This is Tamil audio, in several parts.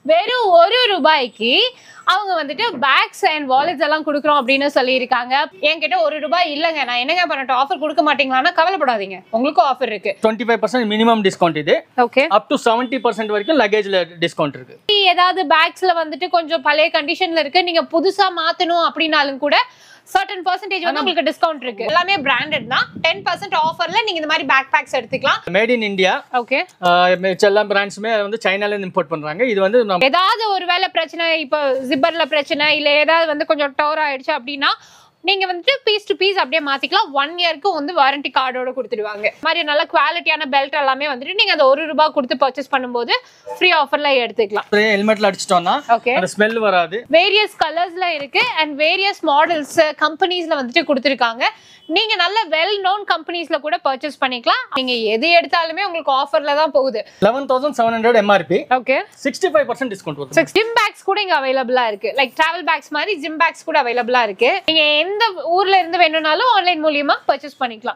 வெறும் ஒரு ரூபாய்க்கு அவங்க வந்துட்டு பேக்ஸ் அண்ட் வாலெட்ஸ் எல்லாம் கொடுக்குறோம் அப்படின்னு சொல்லியிருக்காங்க என்கிட்ட ஒரு ரூபாய் இல்லைங்க நான் என்னங்க பண்ணட்டும் ஆஃபர் கொடுக்க மாட்டீங்களான்னா கவலைப்படாதீங்க உங்களுக்கும் ஆஃபர் இருக்கு twenty five percent minimum discount இது okay up to seventy percent வரைக்கும் லக்கேஜில் டிஸ்கவுண்ட் இருக்கு ஏதாவது பேக்ஸ்ல வந்துட்டு கொஞ்சம் பழைய கண்டிஷன்ல இருக்கு நீங்க புதுசா மாத்தணும் அப்படின்னாலும் கூட சர்டன் பர்சன்டேஜ் வந்து உங்களுக்கு டிஸ்கவுண்ட் இருக்கு எல்லாமே பிராண்டட் தான் டென் பர்சன்ட் ஆஃபர்ல நீங்க இந்த மாதிரி பேக் பேக்ஸ் எடுத்துக்கலாம் மேட் இன் இந்தியா ஓகே மிச்ச எல்லா பிராண்ட்ஸுமே வந்து சைனாலேருந்து இம்போர்ட் பண்ணுறாங்க இது வந்து நம்ம ஏதாவது ஒரு வேலை பிரச்சனை இப்போ ஜிப்பர்ல பிரச்சனை இல்ல ஏதாவது வந்து கொஞ்சம் டோர் ஆயிடுச்சு அப்படின்னா நீங்க வந்துட்டு பீஸ் டு பீஸ் அப்படியே மாத்திக்கலாம் ஒன் இயர்க்கு வந்து வாரண்டி கார்டோட கொடுத்துடுவாங்க இந்த மாதிரி நல்ல குவாலிட்டியான பெல்ட் எல்லாமே வந்துட்டு நீங்க அந்த ஒரு ரூபாய் கொடுத்து பர்ச்சேஸ் பண்ணும்போது ஃப்ரீ ஆஃபர்ல எடுத்துக்கலாம் ஹெல்மெட்ல அடிச்சிட்டோம்னா ஓகே அந்த ஸ்மெல் வராது வேரியஸ் கலர்ஸ்ல இருக்கு அண்ட் வேரியஸ் மாடல்ஸ் கம்பெனிஸ்ல வந்துட்டு கொடுத்துருக்காங்க நீங்க நல்ல வெல் நோன் கம்பெனிஸ்ல கூட பர்ச்சேஸ் பண்ணிக்கலாம் நீங்க எது எடுத்தாலுமே உங்களுக்கு ஆஃபர்ல தான் போகுது eleven thousand seven hundred MRP okay sixty five percent discount வரும் சிக்ஸ் ஜிம் பேக்ஸ் கூட இங்க அவைலபிளா இருக்கு லைக் டிராவல் பேக்ஸ் மாதிரி ஜிம் பேக்ஸ் கூட அவைலபிளா இருக்கு நீங்க எந்த ஊர்ல இருந்து வேணும்னாலும் ஆன்லைன் மூலியமா பர்ச்சேஸ் பண்ணிக்கலாம்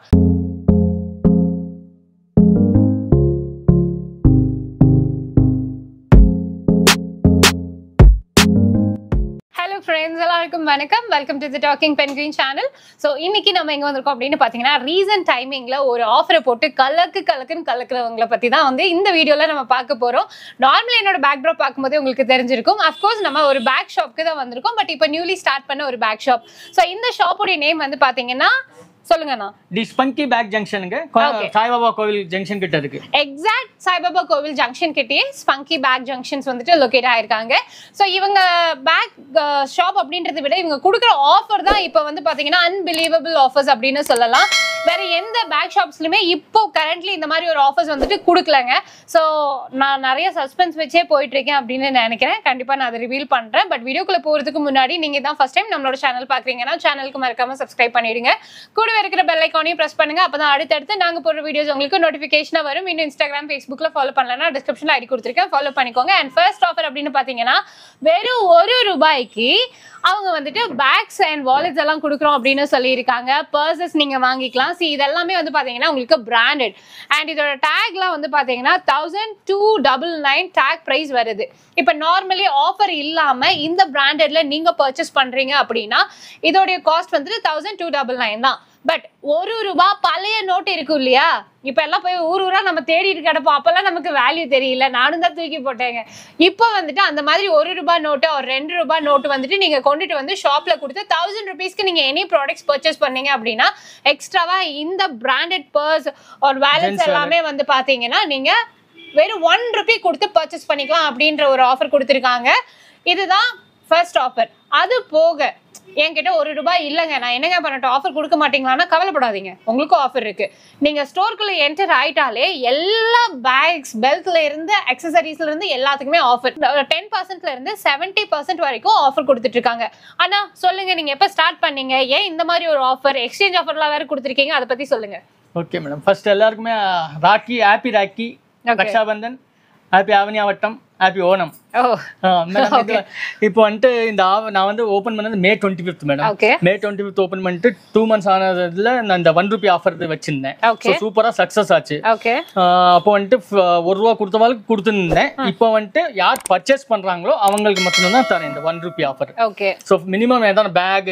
ஹலோ ஃப்ரெண்ட்ஸ் எல்லாருக்கும் வணக்கம் welcome to the Talking Penguin channel so இன்னைக்கு நம்ம எங்க வந்திருக்கோம் அப்படின்னு பார்த்தீங்கன்னா ரீசன்ட் டைமிங்ல ஒரு ஆஃபரை போட்டு கலக்கு கலக்குன்னு கலக்குறவங்களை பத்தி தான் வந்து இந்த வீடியோல நம்ம பார்க்க போறோம் நார்மலி என்னோட பேக் ட்ராப் பார்க்கும்போது உங்களுக்கு தெரிஞ்சிருக்கும் அஃப்கோர்ஸ் நம்ம ஒரு பேக் ஷாப்க்கு தான் வந்திருக்கோம் பட் இப்போ நியூலி ஸ்டார்ட் பண்ண ஒரு பேக் ஷாப் ஸோ இந்த ஷாப்போடைய நேம் வந்து பாத்தீங்கன்னா சொல்லுங்கண்ணா தி ஸ்பங்கி பேக் ஜங்ஷனுங்க Okay. சாய்பாபா கோவில் ஜங்ஷன் கிட்ட இருக்கு எக்ஸாக்ட் சாய்பாபா கோவில் ஜங்ஷன் கிட்டேயே ஸ்பங்கி பேக் ஜங்ஷன்ஸ் வந்துட்டு லொக்கேட் ஆயிருக்காங்க ஸோ இவங்க பேக் ஷாப் அப்படின்றத விட இவங்க கொடுக்குற ஆஃபர் தான் இப்போ வந்து பார்த்தீங்கன்னா அன்பிலீவபிள் ஆஃபர்ஸ் அப்படின்னு சொல்லலாம் வேற எந்த பேக் ஷாப்ஸ்லையுமே இப்போ கரண்ட்லி இந்த மாதிரி ஒரு ஆஃபர்ஸ் வந்துட்டு கொடுக்கலங்க ஸோ நான் நிறைய சஸ்பென்ஸ் வச்சே போயிட்டு இருக்கேன் அப்படின்னு நினைக்கிறேன் கண்டிப்பாக நான் அதை ரிவீல் பண்ணுறேன் பட் வீடியோக்குள்ள போகிறதுக்கு முன்னாடி நீங்கள் தான் ஃபர்ஸ்ட் டைம் நம்மளோட சேனல் பார்க்குறீங்கன்னா சேனலுக்கு மறக்காம சப்ஸ்கிரைப் பண்ணிடுங்க கூடவே இருக்கிற பெல் ஐக்கானையும் ப்ரெஸ் பண்ணுங்க அப்பதான் அடுத்தடுத்து நாங்க போடுற வீடியோஸ் உங்களுக்கு நோட்டிஃபிகேஷனா வரும் இன்னும் இன்ஸ்டாகிராம் ஃபேஸ்புக்ல ஃபாலோ பண்ணலன்னா டிஸ்கிரிப்ஷன்ல ஐடி கொடுத்துருக்கேன் ஃபாலோ பண்ணிக்கோங்க அண்ட் ஃபர்ஸ்ட் ஆஃபர் அப்படின்னு பாத்தீங்கன்னா வெறும் ஒரு ரூபாய்க்கு அவங்க வந்துட்டு பேக்ஸ் அண்ட் வாலெட்ஸ் எல்லாம் கொடுக்குறோம் அப்படின்னு சொல்லியிருக்காங்க பர்சஸ் நீங்க வாங்கிக்கலாம் சி இதெல்லாமே வந்து பாத்தீங்கன்னா உங்களுக்கு பிராண்டட் அண்ட் இதோட டேக்லாம் வந்து பாத்தீங்கன்னா thousand two double nine tag price வருது இப்போ நார்மலி ஆஃபர் இல்லாம இந்த பிராண்டட்ல நீங்க பர்ச்சேஸ் பண்றீங்க அப்படின்னா இதோடைய காஸ்ட் வந்துட்டு தௌசண்ட் டூ டபுள் நைன் தான் பட் ஒரு ரூபாய் பழைய நோட்டு இருக்கும் இல்லையா இப்ப எல்லாம் போய் ஊர் ஊரா நம்ம தேடிட்டு கிடப்போம் அப்பெல்லாம் நமக்கு வேல்யூ தெரியல நானும் தான் தூக்கி போட்டேங்க இப்போ வந்துட்டு அந்த மாதிரி ஒரு ரூபாய் நோட்டு ஒரு ரெண்டு ரூபாய் நோட்டு வந்துட்டு நீங்க கொண்டுட்டு வந்து ஷாப்ல கொடுத்து தௌசண்ட் ருபீஸ்க்கு நீங்க எனி ப்ராடக்ட்ஸ் பர்ச்சேஸ் பண்ணீங்க அப்படின்னா எக்ஸ்ட்ராவா இந்த பிராண்டட் பர்ஸ் ஒரு வேலன்ஸ் Gents எல்லாமே வந்து பாத்தீங்கன்னா நீங்க வெறும் ஒன் ருபி கொடுத்து பர்ச்சேஸ் பண்ணிக்கலாம் அப்படின்ற ஒரு ஆஃபர் கொடுத்துருக்காங்க இதுதான் ஃபர்ஸ்ட் ஆஃபர் அது போக என்கிட்ட ஒரு ரூபாய் இல்லைங்க நான் என்னங்க பண்ணட்டும் ஆஃபர் கொடுக்க மாட்டீங்களான்னா கவலைப்படாதீங்க உங்களுக்கும் ஆஃபர் இருக்கு நீங்க ஸ்டோருக்குள்ள என்டர் ஆயிட்டாலே எல்லா பேக்ஸ் பெல்ட்ல இருந்து அக்சசரிஸ்ல இருந்து எல்லாத்துக்குமே ஆஃபர் டென் பர்சன்ட்ல இருந்து செவன்டி பர்சன்ட் வரைக்கும் ஆஃபர் கொடுத்துட்டு இருக்காங்க ஆனா சொல்லுங்க நீங்க எப்ப ஸ்டார்ட் பண்ணீங்க ஏன் இந்த மாதிரி ஒரு ஆஃபர் எக்ஸ்சேஞ்ச் ஆஃபர்லாம் வேற கொடுத்துருக்கீங்க அதை பத்தி சொல்லுங்க ஓகே மேடம் ஃபர்ஸ்ட் எல்லாருக்குமே Rakhi happy Rakhi Okay. Rakshabandhan happy Avaniavittam happy Onam ஓ மேடம் இது இப்போ வந்துட்டு இந்த ஆவ- நான் வந்து ஓப்பன் பண்ணது May twenty fifth madam okay May twenty fifth open பண்ணிட்டு டூ மந்த்ஸ் ஆனதுல நான் இந்த ஒன் ருபி ஆஃபர் வச்சிருந்தேன் Okay. சூப்பரா சக்ஸஸ் ஆச்சு ஓகே ஆஹ் அப்போ வந்துட்டு ஃப- ஒரு ரூபா கொடுத்தவாளுக்கு கொடுத்துருந்தேன் இப்போ வந்துட்டு யார் பர்ச்சேஸ் பண்றாங்களோ அவங்களுக்கு மட்டும்தான் தரேன் இந்த one rupee offer okay so minimum எதாவது பேகு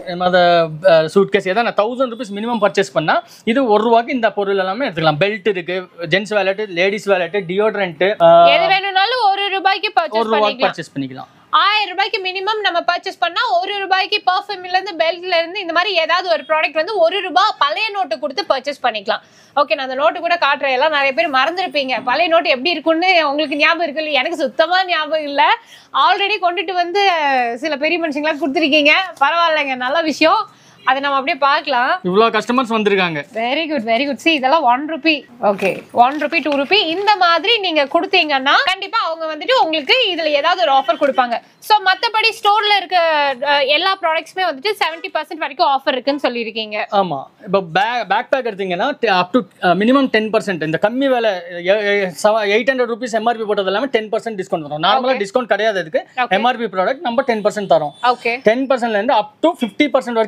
சூட் கேஸ் எதாவது தௌசண்ட் ருபீஸ் மினிமம் பர்ச்சேஸ் பண்ணா இது ஒரு ரூபாய்க்கு இந்த பொருள் எல்லாமே எடுத்துக்கலாம் பெல்ட் இருக்கு gents wallet ladies wallet deodorant எது வேணும்னாலும் ஒரு ரூபாய்க்கு ஒரு பர்ச்சேஸ் ரூபாய்க்கு பண்ணிக்கலாம் பர்ச்சேஸ் பண்ணிக்கலாம் ஆயிரம் ரூபாய்க்கு மினிமம் நம்ம பர்ச்சேஸ் பண்ணா ஒரு ரூபாய்க்கு பர்ஃப்யூம்ல இருந்து பெல்ட்ல இருந்து இந்த மாதிரி ஏதாவது ஒரு ப்ராடக்ட் வந்து ஒரு ரூபாய் பழைய நோட்டு கொடுத்து பர்ச்சேஸ் பண்ணிக்கலாம் ஓகே நான் அந்த நோட்டு கூட காட்டுறேன் எல்லாம் நிறைய பேர் மறந்துருப்பீங்க பழைய நோட்டு எப்படி இருக்குன்னு உங்களுக்கு ஞாபகம் இருக்கு இல்லையா எனக்கு சுத்தமா ஞாபகம் இல்லை ஆல்ரெடி கொண்டுட்டு வந்து சில பெரிய மனுஷங்களாம் கொடுத்துருக்கீங்க பரவாயில்லைங்க நல்ல விஷயம் அதை நம்ம அப்படியே பார்க்கலாம் இவ்வளோ கஸ்டமர்ஸ் வந்திருக்காங்க வெரி குட் வெரி குட் சி இதெல்லாம் one rupee okay one rupee two rupee இந்த மாதிரி நீங்க கொடுத்தீங்கன்னா கண்டிப்பா அவங்க வந்துட்டு உங்களுக்கு இதுல ஏதாவது ஒரு ஆஃபர் கொடுப்பாங்க ஸோ மத்தபடி ஸ்டோர்ல இருக்க அஹ், எல்லா ப்ராடக்ட்ஸுமே வந்துட்டு செவன்டி பர்சன்ட் வரைக்கும் ஆஃபர் இருக்குன்னு சொல்லியிருக்கீங்க ஆமா இப்போ பேக் பேக் பேக் எடுத்தீங்கன்னா up to minimum ten percent இந்த கம்மி விலை எயிட் ஹண்ட்ரட் ருபீஸ் எம்ஆர்பி போட்டது எல்லாமே டென் பர்சன்ட் டிஸ்கவுண்ட் வரும் நார்மலாக டிஸ்கவுண்ட் கிடையாது அதுக்கு Okay. எம்ஆர்பி ப்ராடக்ட் நம்ம டென் பர்சன்ட் தரோம் ஓகே டென் பர்சன்ட்ல இருந்து அப் டு ஃபிஃப்டி பர்சன்ட் வரைக்கும் பேக்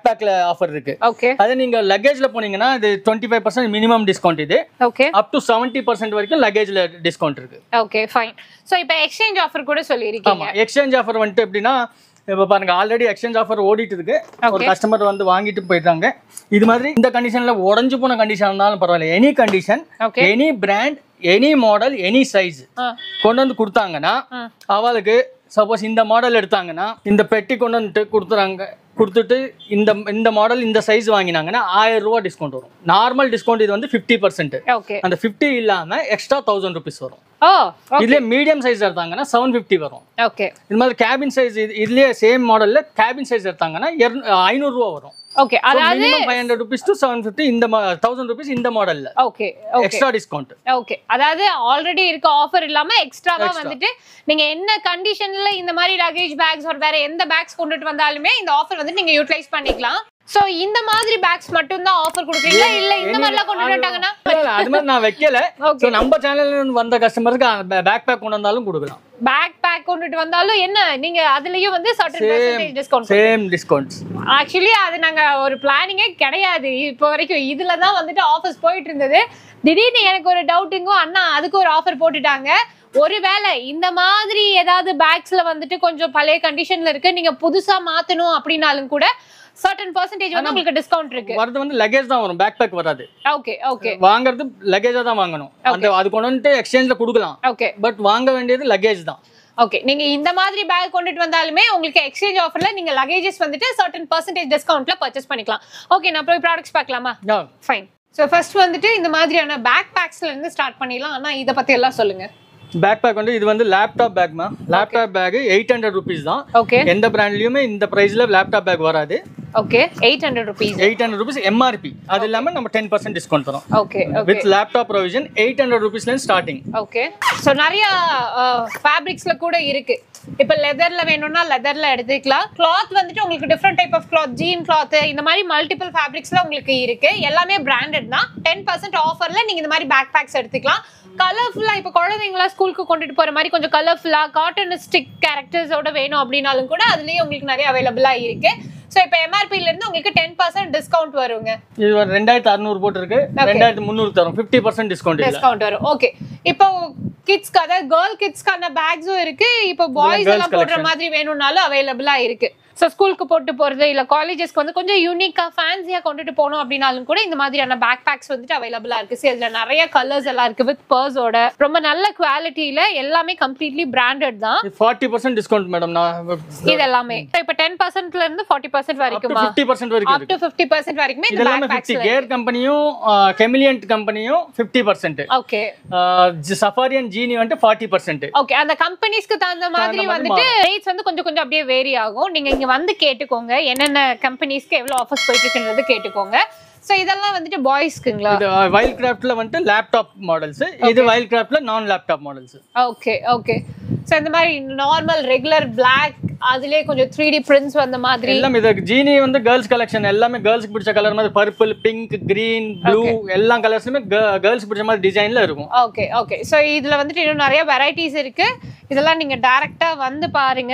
பேக்ல ஆஃபர் இருக்கு ஓகே அதே நீங்க லக்கேஜ்ல போனீங்கன்னா இது twenty five percent minimum discount இது okay up to seventy percent வரைக்கும் லக்கேஜ்ல டிஸ்கவுண்ட் இருக்கு ஓகே ஃபைன் சோ இப்போ எக்ஸ்சேஞ்ச் ஆஃபர் கூட சொல்லியிருக்கீங்க ஆமா எக்ஸ்சேஞ்ச் ஆஃபர் வந்துட்டு எப்படின்னா இப்போ பாருங்க ஆல்ரெடி எக்ஸ்சேஞ்ச் ஆஃபர் ஓடிட்டு இருக்கு ஒரு கஸ்டமர் வந்து வாங்கிட்டு போயிட்டாங்க இது மாதிரி இந்த கண்டிஷன்ல உடஞ்சு போன கண்டிஷன் இருந்தாலும் பரவாயில்ல any condition okay any brand any model any size ஆ கொண்டு வந்து கொடுத்தாங்கன்னா ஆ. அவளுக்கு சப்போஸ் இந்த மாடல் எடுத்தாங்கன்னா இந்த பெட்டி கொண்டு வந்துட்டு கொடுத்துறாங்க கொடுத்துட்டு இந்த இந்த மாடல் இந்த சைஸ் வாங்கினாங்கன்னா ஆயிரம் ரூபா டிஸ்கவுண்ட் வரும் நார்மல் டிஸ்கவுண்ட் இது வந்து ஃபிஃப்டி பர்சன்ட் ஓகே அந்த ஃபிஃப்டி இல்லாம எக்ஸ்ட்ரா தௌசண்ட் ருபீஸ் வரும் ஓ இதுலேயே மீடியம் சைஸ் எடுத்தாங்கன்னா செவன் ஃபிஃப்டி வரும் ஓகே இது மாதிரி கேபின் சைஸ் இது இதுலயே சேம் மாடல்ல கேபின் சைஸ் எடுத்தாங்கன்னா ஐநூறுரூவா வரும் ஓகே அதாவது minimum five hundred rupees to seven fifty இந்த தௌசண்ட் ருபீஸ் இந்த மாடல்ல okay okay extra discount okay அதாவது ஆல்ரெடி இருக்க ஆஃபர் இல்லாம எக்ஸ்ட்ராவா வந்துட்டு நீங்க என்ன கண்டிஷன்ல இந்த மாதிரி லகேஜ் பேக்ஸ் ஒரு வேற எந்த பேக்ஸ் கொண்டுட்டு வந்தாலுமே இந்த ஆஃபர் வந்து நீங்க யூட்டிலைஸ் பண்ணிக்கலாம் சோ இந்த மாதிரி பேக்ஸ் மட்டும் தான் ஆஃபர் கொடுக்குறீங்களா இல்ல இந்த மாதிரி எல்லாம் கொண்டு வந்துட்டாங்கன்னா அது மாதிரி நான் வைக்கல Okay. ஸோ நம்ம சேனல்ல இருந்து வந்த கஸ்டமருக்கு பேக் பேக் கொண்டு வந்தாலும் கொடுக்கலாம் பேக் பேக் கொண்டுட்டு வந்தாலும் என்ன நீங்க அதுலயும் வந்து certain percentage discount same discounts actually அது நாங்க ஒரு பிளானிங்கே கிடையாது இப்போ வரைக்கும் இதுல தான் வந்துட்டு ஆஃபர்ஸ் போயிட்டு இருந்தது திடீர்னு எனக்கு ஒரு டவுட்டுங்கும் அண்ணா அதுக்கு ஒரு ஆஃபர் போட்டுட்டாங்க ஒருவேளை இந்த மாதிரி ஏதாவது பேக்ஸ்ல வந்துட்டு கொஞ்சம் பழைய கண்டிஷன்ல இருக்கு நீங்க புதுசா மாத்தணும் அப்படின்னாலும் கூட சர்டன் பர்சன்டேஜ் வந்து உங்களுக்கு டிஸ்கவுண்ட் இருக்கு வரது வந்து லக்கேஜ் தான் வரும் பேக் பேக் வராது ஓகே ஓகே வாங்குறது லக்கேஜா தான் வாங்கணும் அந்த அது கொண்டு வந்துட்டு எக்ஸ்சேஞ்சில் கொடுக்கலாம் ஓகே பட் வாங்க வேண்டியது லக்கேஜ் தான் ஓகே நீங்க இந்த மாதிரி பேக் கொண்டுட்டு வந்தாலுமே உங்களுக்கு எக்ஸ்சேஞ்ச் ஆஃபர்ல நீங்க லகேஜஸ் வந்துட்டு சர்டன் பர்சன்டேஜ் டிஸ்கவுண்ட்ல பர்ச்சேஸ் பண்ணிக்கலாம் ஓகே நான் போய் ப்ராடக்ட்ஸ் பார்க்கலாமா Yeah. ஃபைன் ஸோ ஃபர்ஸ்ட் வந்துட்டு இந்த மாதிரியான பேக் பேக்ஸ்ல இருந்து ஸ்டார்ட் பண்ணிடலாம் ஆனா இதை பத்தி எல்லாம் சொல்லுங்க பேக் பேக் வந்து இது வந்து லேப்டாப் பேக்மா laptop bag eight hundred rupees தான் ஓகே எந்த பிராண்ட்லயுமே இந்த பிரைஸ்ல லேப்டாப் பேக் வராது okay eight hundred rupees eight hundred rupees MRP அது இல்லாம நம்ம டென் பர்சன்ட் டிஸ்கவுண்ட் தரோம் okay okay with laptop provision eight hundred ருபீஸ்லேருந்து ஸ்டார்டிங் ஓகே ஸோ நிறைய ஃபேப்ரிக்ஸ்ல கூட இருக்கு இப்போ லெதர்ல வேணும்னா லெதர்ல எடுத்துக்கலாம் கிளாத் வந்துட்டு உங்களுக்கு different type of cloth jean cloth இந்த மாதிரி மல்டிபிள் ஃபேப்ரிக்ஸ்ல உங்களுக்கு இருக்கு எல்லாமே பிராண்டட் தான் டென் பர்சன்ட் ஆஃபர்ல நீங்க இந்த மாதிரி பேக் பேக்ஸ் எடுத்துக்கலாம் கலர்ஃபுல்லா இப்போ குழந்தைங்களா ஸ்கூலுக்கு கொண்டுட்டு போற மாதிரி கொஞ்சம் கலர்ஃபுல்லா காட்டனிஸ்டிக் கேரக்டர்ஸோட வேணும் அப்படின்னாலும் கூட அதுலயே உங்களுக்கு நிறைய அவைலபிளா இருக்கு ஸோ இப்போ எம்ஆர்பில இருந்து உங்களுக்கு டென் பர்சன்ட் டிஸ்கவுண்ட் வருங்க இது ஒரு ரெண்டாயிரத்து அறுநூறு போட்டிருக்கு ரெண்டாயிரத்து முந்நூறு தரும் ஃபிஃப்டி பர்சன்ட் டிஸ்கவுண்ட் இல்லை டிஸ்கவுண்ட் வரும் ஓகே இப்போ கிட்ஸ்க்கு அதாவது கேர்ள் கிட்ஸ்க்கான பேக்ஸும் இருக்கு இப்போ பாய்ஸ் girls எல்லாம் போடுற மாதிரி வேணும்னாலும் அவைலபிளா இருக்கு ஸோ ஸ்கூலுக்கு போட்டு போறது இல்ல காலேஜஸ்க்கு வந்து கொஞ்சம் யூனிக்கா ஃபேன்சியா கொண்டுட்டு போகணும் அப்படின்னாலும் கூட இந்த மாதிரியான பேக் பேக்ஸ் வந்துட்டு அவைலபிளா இருக்கு சரி இதுல நிறைய கலர்ஸ் எல்லாம் இருக்கு வித் பர்ஸோட ரொம்ப நல்ல குவாலிட்டியில எல்லாமே கம்ப்ளீட்லி பிராண்டட் தான் ஃபார்ட்டி பர்சன்ட் டிஸ்கவுண்ட் மேடம் நான் இது எல்லாமே இப்போ டென் பர்சன்ட்ல இருந்து ஃபார்ட்டி பர்சன்ட் வரைக்குமா ஃபிஃப்டி பர்சன்ட் வரைக்கும் அப் டு ஃபிஃப்டி பர்சன்ட் வரைக்குமே இது இந்த எல்லாமே பேக் ஃபிஃப்டி பேக்ஸ் கேர் கம்பெனியும் கெமிலியன்ட் கம்பெனியும் ஃபிஃப்டி பர்சன்ட் ஓகே சஃபாரியன் ஜீனி வந்துட்டு ஃபார்ட்டி பர்சன்ட் ஓகே அந்த கம்பெனிஸ்க்கு தகுந்த மாதிரி வந்துட்டு ரேட்ஸ் வந்து கொஞ்சம் கொஞ்சம் அப்படியே வேரி ஆகும் நீங்க இங்க வந்து கேட்டுக்கோங்க என்னென்ன கம்பெனிஸ்க்கு எவ்வளவு ஆஃபர்ஸ் போயிட்டு இருக்குன்றது கேட்டுக்கோங்க சோ இதெல்லாம் வந்துட்டு பாய்ஸ்க்குங்களா இது வைல்ட் கிராஃப்ட்ல வந்துட்டு லேப்டாப் மாடல்ஸ் இது வைல்ட் கிராஃப்ட்ல நான் laptop models okay okay so இந்த மாதிரி நார்மல் ரெகுலர் Black அதுலயே கொஞ்சம் த்ரீ டி பிரிண்ட்ஸ் வந்த மாதிரி எல்லாம் இது ஜீனி வந்து கேர்ள்ஸ் கலெக்ஷன் எல்லாமே கேர்ள்ஸ்க்கு பிடிச்ச கலர் மாதிரி பர்பிள் பிங்க் கிரீன் ப்ளூ எல்லா கலர்ஸுமே கேர்ள்ஸ் பிடிச்ச மாதிரி டிசைன்ல இருக்கும் ஓகே ஓகே சோ இதுல வந்துட்டு இன்னும் நிறைய வெரைட்டிஸ் இருக்கு இதெல்லாம் நீங்க டைரக்டா வந்து பாருங்க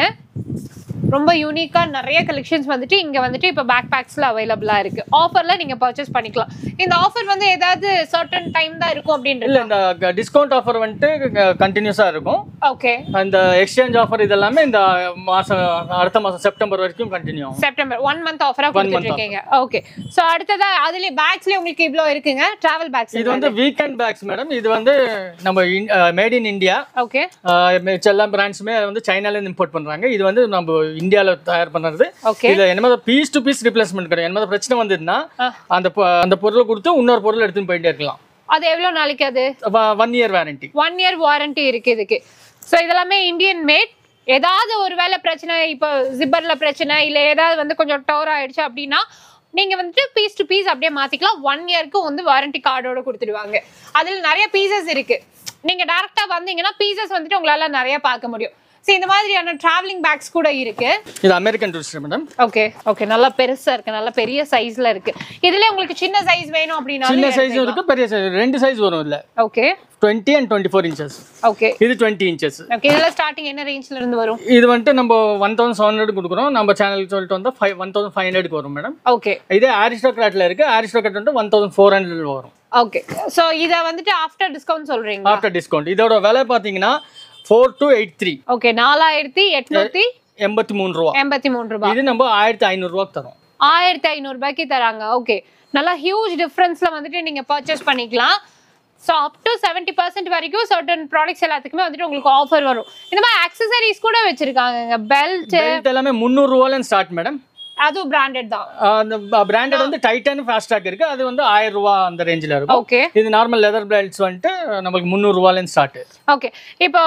ரொம்ப யூனிக்கா நிறைய கலெக்ஷன்ஸ் வந்துட்டு இங்க வந்துட்டு இப்போ பேக் பேக்ஸ்ல அவைலபிளா இருக்கு ஆஃபர்ல நீங்க பர்ச்சேஸ் பண்ணிக்கலாம் இந்த ஆஃபர் வந்து ஏதாவது சர்டன் டைம் தான் இருக்கும் அப்படின்றது இல்ல இந்த டிஸ்கவுண்ட் ஆஃபர் வந்துட்டு கண்டினியூஸா இருக்கும் ஓகே அந்த எக்ஸ்சேஞ்ச் ஆஃபர் இதெல்லாமே இந்த மாசம் அடுத்த மாசம் செப்டம்பர் வரைக்கும் கண்டினியூ ஆகும் செப்டம்பர் ஒன் மந்த் ஆஃபரா கொடுத்துட்டு இருக்கீங்க ஓகே சோ அடுத்ததா அதுல பேக்ஸ்ல உங்களுக்கு இவ்ளோ இருக்குங்க டிராவல் பேக்ஸ் இது வந்து வீக்கெண்ட் பேக்ஸ் மேடம் இது வந்து நம்ம மேட் இன் இந்தியா ஓகே மிச்ச எல்லா பிராண்ட்ஸுமே வந்து சைனால இருந்து இம்போர்ட் பண்றாங்க இது வந்து நம்ம இந்தியால தயார் பண்றது ஓகே இதுல என்ன பீஸ் டு பீஸ் ரிப்ளேஸ்மெண்ட் கிடையாது என்ன பிரச்சனை வந்ததுன்னா ஆ. அந்த பொ- அந்த பொருளை கொடுத்து இன்னொரு பொருள் எடுத்துன்னு போயிட்டே இருக்கலாம் அது எவ்வளவு நாளைக்கு அது one year warranty one year warranty இருக்கு இதுக்கு ஸோ இதெல்லாமே இந்தியன் மேட் ஏதாவது ஒரு வேலை பிரச்சனை இப்போ ஜிப்பர்ல பிரச்சனை இல்லை ஏதாவது வந்து கொஞ்சம் டவர் ஆயிடுச்சு அப்படின்னா நீங்க வந்துட்டு பீஸ் டு பீஸ் அப்படியே மாத்திக்கலாம் ஒன் இயர்க்கு வந்து வாரண்டி கார்டோட கொடுத்துடுவாங்க அதுல நிறைய பீசஸ் இருக்கு நீங்க டேரக்டா வந்தீங்கன்னா பீசஸ் வந்துட்டு உங்களால நிறைய பார்க்க முடியும் ஸோ இந்த மாதிரியான டிராவலிங் பேக்ஸ் கூட இருக்கு இது American Tourister madam okay okay நல்லா பெருசா இருக்கு நல்லா பெரிய சைஸ்ல இருக்கு இதுல உங்களுக்கு சின்ன சைஸ் வேணும் அப்படின்னா சின்ன சைஸும் இருக்கு பெரிய சைஸ் ரெண்டு சைஸ் வரும் இல்ல okay twenty and twenty four inches okay இது டுவெண்ட்டி இன்ச்சஸ் ஓகே இதெல்லாம் ஸ்டார்டிங் என்ன ரேஞ்ச்ல இருந்து வரும் இது வந்துட்டு நம்ம ஒன் தௌசண்ட் செவன் ஹண்ட்ரட் கொடுக்குறோம் நம்ம சேனலுக்கு சொல்லிட்டு வந்து ஃபைவ் ஒன் தௌசண்ட் ஃபைவ் ஹண்ட்ரட்க்கு வரும் மேடம் ஓகே இதே ஆரிஸ்டோக்ராட்ல இருக்கு ஆரிஸ்டோக்ராட் வந்து ஒன் தௌசண்ட் ஃபோர் ஹண்ட்ரட் வரும் ஓகே சோ இத வந்துட்டு ஆஃப்டர் டிஸ்கவுண்ட் சொல்றீங்க ஆஃப்டர் டிஸ்கவுண்ட் இதோட விலை பார்த்தீங்கன்னா four two eight three okay நாலாயிரத்தி எட்நூத்தி எண்பத்தி மூணு ரூபா எண்பத்தி மூணு ரூபாய் இது நம்ம ஆயிரத்தி ஐநூறுரூவாக்கு தரோம் ஆயிரத்தி ஐநூறு ரூபாய்க்கு தராங்க ஓகே நல்லா ஹியூஜ் டிஃப்ரென்ஸ்ல வந்துட்டு நீங்க பர்ச்சேஸ் பண்ணிக்கலாம் so up to seventy percent வரைக்கும் சர்டன் ப்ராடக்ட்ஸ் எல்லாத்துக்குமே வந்துட்டு உங்களுக்கு ஆஃபர் வரும் இந்த மாதிரி அக்சசரிஸ் கூட வச்சிருக்காங்க பெல்ட் பெல்ட் எல்லாமே முந்நூறுரூவாலேருந்து ஸ்டார்ட் மேடம் அதுவும் பிராண்டட் தான் அந்த பிராண்டட் வந்து டைட்டன் ஃபாஸ்டாக் இருக்கு அது வந்து ஆயிரம் ரூபா அந்த ரேஞ்சில் இருக்கும் ஓகே இது நார்மல் லெதர் பெல்ட்ஸ் வந்துட்டு நமக்கு முந்நூறுரூவாலேருந்து ஸ்டார்ட் ஓகே இப்போ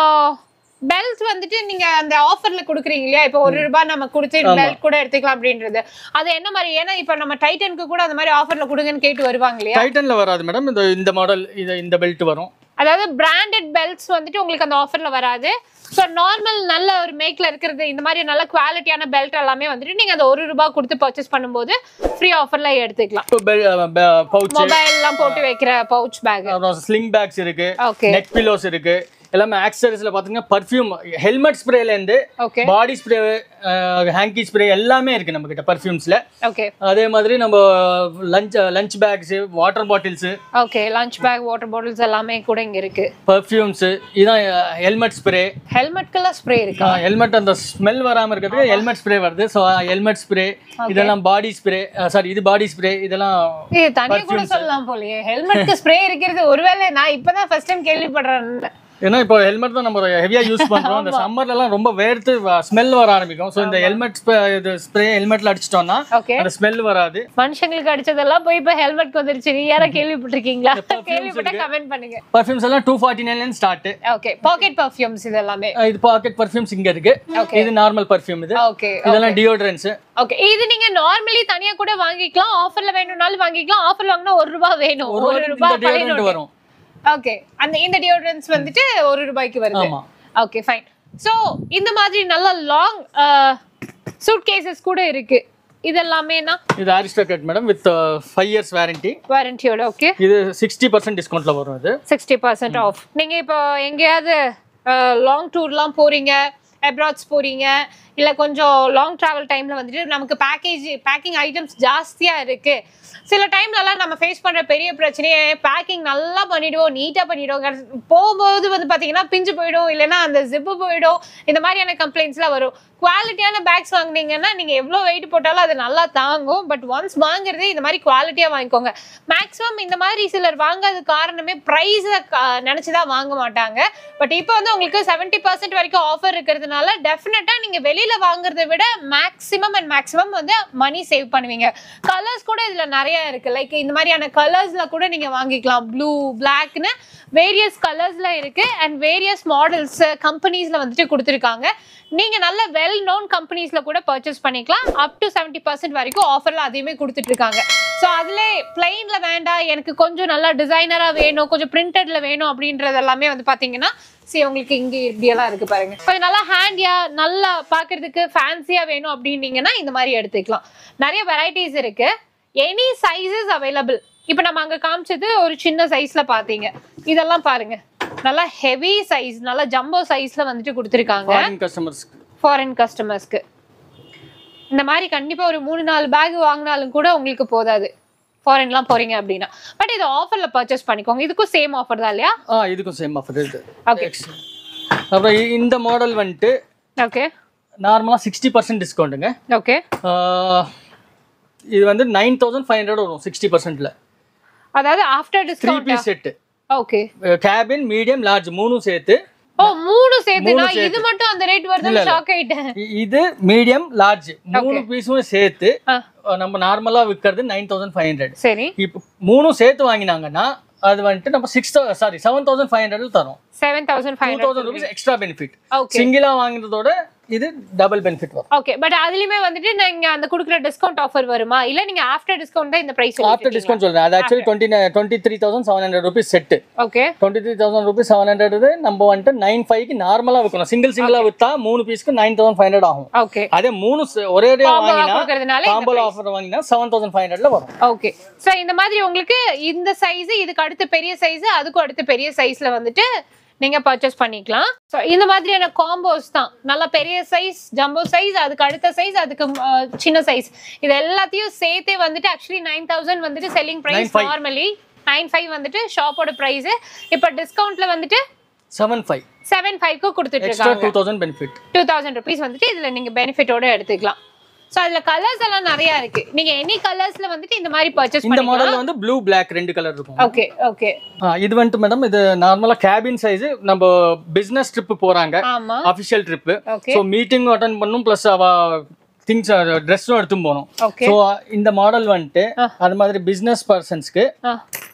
பெல்ட் வந்துட்டு நீங்க அந்த ஆஃபர்ல குடுக்குறீங்க இல்லையா இப்போ ஒரு ரூபாய் நம்ம கொடுத்து பெல்ட் கூட எடுத்துக்கலாம் அப்படின்றது அது என்ன மாதிரி ஏன்னா இப்போ நம்ம டைட்டனுக்கு கூட அந்த மாதிரி ஆஃபர்ல கொடுங்கன்னு கேட்டு வருவாங்க இல்லையா டைட்டன்ல வராது மேடம் இந்த இந்த மாடல் இது இந்த பெல்ட் வரும் அதாவது பிராண்டட் பெல்ட்ஸ் வந்துட்டு உங்களுக்கு அந்த ஆஃபர்ல வராது ஸோ நார்மல் நல்ல ஒரு மேக்ல இருக்கிறது இந்த மாதிரி நல்ல குவாலிட்டியான பெல்ட் எல்லாமே வந்துட்டு நீங்க அந்த ஒரு ரூபாய் கொடுத்து பர்ச்சேஸ் பண்ணும்போது ஃப்ரீ ஆஃபர்ல எடுத்துக்கலாம் பவுச் மொபைல் எல்லாம் போட்டு வைக்கிற பவுச் பேக் அப்புறம் ஸ்லிங் பேக்ஸ் இருக்கு ஓகே நெக் பில்லோஸ் இருக்கு எல்லாமே ஆக்சசரிஸ்ல பாத்தீங்கன்னா பர்ஃப்யூம் ஹெல்மெட் ஸ்ப்ரேல இருந்து ஓகே பாடி ஸ்ப்ரே ஹேங்கி ஸ்ப்ரே எல்லாமே இருக்கு நம்ம கிட்ட பர்ஃப்யூம்ஸ்ல ஓகே அதே மாதிரி நம்ம lunch lunch bags water bottles okay lunch bag water bottles எல்லாமே கூட இங்க இருக்கு பர்ஃப்யூம்ஸ் இதான் ஹெல்மெட் ஸ்ப்ரே ஹெல்மெட்க்கெல்லாம் ஸ்ப்ரே இருக்கு ஹெல்மெட் அந்த ஸ்மெல் வராம இருக்கிறதுக்கு ஹெல்மெட் ஸ்ப்ரே வருது ஸோ ஹெல்மெட் ஸ்ப்ரே இதெல்லாம் பாடி ஸ்ப்ரே சாரி இது பாடி ஸ்ப்ரே இதெல்லாம் இது தனியா கூட சொல்லலாம் போலயே ஹெல்மெட்க்கு ஸ்ப்ரே இருக்கிறது ஒருவேளை நான் இப்பதான் ஃபர்ஸ்ட் டைம் கேள்விப்படுறேன் ஏன்னா இப்போ ஹெல்மெட் தான் நம்ம ஹெவியா யூஸ் பண்றோம் அந்த சம்மர்ல எல்லாம் ரொம்ப வேர்த்து ஸ்மெல் வர ஆரம்பிக்கும் ஸோ இந்த ஹெல்மெட் இது ஸ்ப்ரே ஹெல்மெட்ல அடிச்சிட்டோம்னா ஓகே அந்த ஸ்மெல் வராது மனுஷங்களுக்கு அடிச்சதெல்லாம் போய் இப்ப ஹெல்மெட்க்கு வந்துருச்சு நீ யாரா கேள்விப்பட்டிருக்கீங்களா கேள்விப்பட்ட கமெண்ட் பண்ணுங்க பர்ஃப்யூம்ஸ் எல்லாம் டூ ஃபார்ட்டி நைன்ல ஸ்டார்ட் ஓகே பாக்கெட் பர்ஃப்யூம்ஸ் இது எல்லாமே இது பாக்கெட் பர்ஃப்யூம்ஸ் இங்க இருக்கு Okay. இது நார்மல் பர்ஃப்யூம் இது ஓகே இதெல்லாம் டியோட்ரன்ஸ் ஓகே இது நீங்க நார்மலி தனியா கூட வாங்கிக்கலாம் ஆஃபர்ல வேணும்னாலும் வாங்கிக்கலாம் ஆஃபர்ல வாங்கினா ஒரு ரூபாய் வேணும் ஒரு ஒரு இந்த ரூபாய் பழைய டியோட்ரண்ட் note. வரும் ஓகே அந்த இந்த டியோட்ரன்ஸ் வந்துட்டு ஒரு ரூபாய்க்கு வருது ஆமா ஓகே ஃபைன் சோ இந்த மாதிரி நல்ல லாங் சூட் கேசஸ் கூட இருக்கு இதெல்லாமேனா இது Aristocrat madam with five years warranty வாரண்டியோட ஓகே இது சிக்ஸ்டி பர்சன்ட் டிஸ்கவுண்ட்ல வரும் இது சிக்ஸ்டி பர்சன்ட் ஆஃப் நீங்க இப்போ எங்கேயாவது லாங் டூர்லாம் போறீங்க அப்ராட்ஸ் போறீங்க இல்லை கொஞ்சம் லாங் ட்ராவல் டைம்ல வந்துட்டு நமக்கு பேக்கேஜ் பேக்கிங் ஐட்டம்ஸ் ஜாஸ்தியா இருக்கு சில டைம்லலாம் நம்ம ஃபேஸ் பண்ற பெரிய பிரச்சனையே பேக்கிங் நல்லா பண்ணிடுவோம் நீட்டா பண்ணிடுவோம் கடைசி- போகும்போது வந்து பாத்தீங்கன்னா பிஞ்சு போயிடும் இல்லைன்னா அந்த ஜிப்பு போயிடும் இந்த மாதிரியான கம்ப்ளைண்ட்ஸ்லாம் வரும் குவாலிட்டியான பேக்ஸ் வாங்குனீங்கன்னா நீங்க எவ்வளோ வெயிட் போட்டாலும் அது நல்லா தாங்கும் பட் ஒன்ஸ் வாங்குறதே இந்த மாதிரி குவாலிட்டியா வாங்கிக்கோங்க மேக்ஸிமம் இந்த மாதிரி சிலர் வாங்காத காரணமே ப்ரைஸை நினச்சி தான் வாங்க மாட்டாங்க பட் இப்போ வந்து உங்களுக்கு செவன்ட்டி பர்சன்ட் வரைக்கும் ஆஃபர் இருக்கிறதுனால டெஃபினட்டாக நீங்கள் வெளியில் வாங்குறதை விட மேக்ஸிமம் அண்ட் மேக்ஸிமம் வந்து மணி சேவ் பண்ணுவீங்க கலர்ஸ் கூட இதில் நிறைய இருக்குது லைக் இந்த மாதிரியான கலர்ஸில் கூட நீங்கள் வாங்கிக்கலாம் ப்ளூ பிளாக்னு வேரியஸ் கலர்ஸில் இருக்குது அண்ட் வேரியஸ் மாடல்ஸ் கம்பெனிஸில் வந்துட்டு கொடுத்துருக்காங்க நீங்கள் நல்ல வெல் நோன் கம்பெனிஸில் கூட பர்ச்சேஸ் பண்ணிக்கலாம் அப் டு செவன்ட்டி பர்சன்ட் வரைக்கும் ஆஃபரில் அதையுமே கொடுத்துட்டு இருக்காங்க ஸோ அதில் பிளெயினில் வேண்டாம் எனக்கு கொஞ்சம் நல்லா டிசைனராக வேணும் கொஞ்சம் பிரிண்டட்ல வேணும் அப்படின்றது எல்லாமே வந்து பார்த்தீங்கன்னா சரி உங்களுக்கு இங்கே இப்படியெல்லாம் இருக்கு பாருங்க கொஞ்சம் நல்லா ஹேண்டியா நல்லா பார்க்கறதுக்கு ஃபேன்சியா வேணும் அப்படின்னீங்கன்னா இந்த மாதிரி எடுத்துக்கலாம் நிறைய வெரைட்டிஸ் இருக்கு எனி சைஸஸ் அவைலபிள் இப்போ நம்ம அங்க காமிச்சது ஒரு சின்ன சைஸ்ல பாத்தீங்க இதெல்லாம் பாருங்க நல்லா ஹெவி சைஸ் நல்லா ஜம்போ சைஸ்ல வந்துட்டு கொடுத்துருக்காங்க ஃபாரின் கஸ்டமர்ஸ் ஃபாரின் கஸ்டமர்ஸ்க்கு இந்த மாதிரி கண்டிப்பா ஒரு மூணு நாலு பேக் வாங்கினாலும் கூட உங்களுக்கு போதாது ஃபாரின்லாம் போறீங்க அப்படின்னா பட் இது ஆஃபர்ல பர்ச்சேஸ் பண்ணிக்கோங்க இதுக்கும் சேம் ஆஃபர் தான் இல்லையா ஆ இதுக்கும் சேம் ஆஃபர் இது ஓகே அப்புறம் இ- இந்த மாடல் வந்துட்டு ஓகே நார்மலாக சிக்ஸ்டி பர்சன்ட் டிஸ்கவுண்ட்டுங்க ஓகே இது வந்து நைன் தௌசண்ட் ஃபைவ் ஹண்ட்ரட் வரும் சிக்ஸ்டி பர்சன்ட்ல அதாவது after three discount piece set okay cabin medium large மூணும் சேர்த்து ஓ மூணு சேர்த்து மூணு நான் இது மட்டும் அந்த ரேட் வருதுன்னு ஷாக் ஆயிட்டேன் இ- இது மீடியம் லார்ஜ் மூணு பீஸும் சேர்த்து ஆ. அஹ், நம்ம நார்மலா விற்கிறது நைன் தௌசண்ட் ஃபைவ் ஹண்ட்ரட் சரி இப்போ மூணும் சேர்த்து வாங்கினாங்கன்னா அது வந்துட்டு நம்ம six sorry seven thousand five hundred தரோம் seven thousand two five thousand rupees extra benefit okay சிங்கிளா வாங்குறதோட இது டபுள் பெனிஃபிட் வரும் ஓகே பட் அதுலயுமே வந்துட்டு நீங்க அந்த குடுக்குற டிஸ்கவுண்ட் ஆஃபர் வருமா இல்ல நீங்க ஆஃப்டர் டிஸ்கவுண்ட் தான் இந்த பிரைஸ் ஆஃப்டர் டிஸ்கவுண்ட் சொல்றேன் அது actually twenty twenty three thousand seven hundred rupees set okay twenty three thousand rupees seven hundred நம்ம வந்துட்டு நைன் ஃபைவ்க்கு நார்மலாக விற்கணும் சிங்கிள் சிங்கிளாக விற்றா மூணு பீஸ்க்கு நைன் தௌசண்ட் ஃபைவ் ஹண்ட்ரட் ஆகும் ஓகே அதே மூணு ச- ஒரே ஒரே வாங்கினா கொடுக்கறதுனால காம்போல ஆஃபர் வாங்கினா செவன் தௌசண்ட் ஃபைவ் ஹண்ட்ரட்ல வரும் ஓகே சோ இந்த மாதிரி உங்களுக்கு இந்த சைஸ் இதுக்கு அடுத்து பெரிய சைஸ் அதுக்கும் அடுத்து பெரிய சைஸ்ல வந்துட்டு நீங்க பர்ச்சேஸ் பண்ணிக்கலாம் ஸோ இந்த மாதிரியான காம்போஸ் தான் நல்லா பெரிய சைஸ் ஜம்போ சைஸ் அதுக்கு அடுத்த சைஸ் அதுக்கு அஹ், சின்ன சைஸ் இது எல்லாத்தையும் சேர்த்தே வந்துட்டு ஆக்சுவலி நைன் தௌசண்ட் வந்துட்டு selling price 9,500 normally nine five வந்துட்டு ஷாப்போட ப்ரைஸ் இப்போ டிஸ்கவுண்ட்ல வந்துட்டு செவன் ஃபைவ் செவன் ஃபைவ்க்கு கொடுத்துட்டு எக்ஸ்ட்ரா இருக்காங்க two thousand benefit two thousand rupees வந்துட்டு இதுல நீங்க பெனிஃபிட்டோட எடுத்துக்கலாம் ஸோ அதுல கலர்ஸ் எல்லாம் நிறைய இருக்கு நீங்க எனி கலர்ஸ்ல வந்துட்டு இந்த மாதிரி பர்ச்சேஸ் இந்த பண்ணிக்கலாம் மாடல்ல வந்து ப்ளூ பிளாக் ரெண்டு கலர் இருக்கும் ஓகே ஓகே ஆ, இது வந்துட்டு மேடம் இது நார்மலா கேபின் சைஸ் நம்ம பிசினஸ் ட்ரிப் போறாங்க ஆமா official trip okay so meeting attend பண்ணும் ப்ளஸ் அவ திங்ஸ் ட்ரெஸ்ஸும் எடுத்துன்னு போகணும் ஓகே ஸோ இந்த மாடல் வந்துட்டு ஆ. அது மாதிரி பிஸ்னஸ் பர்சன்ஸ்க்கு ஆ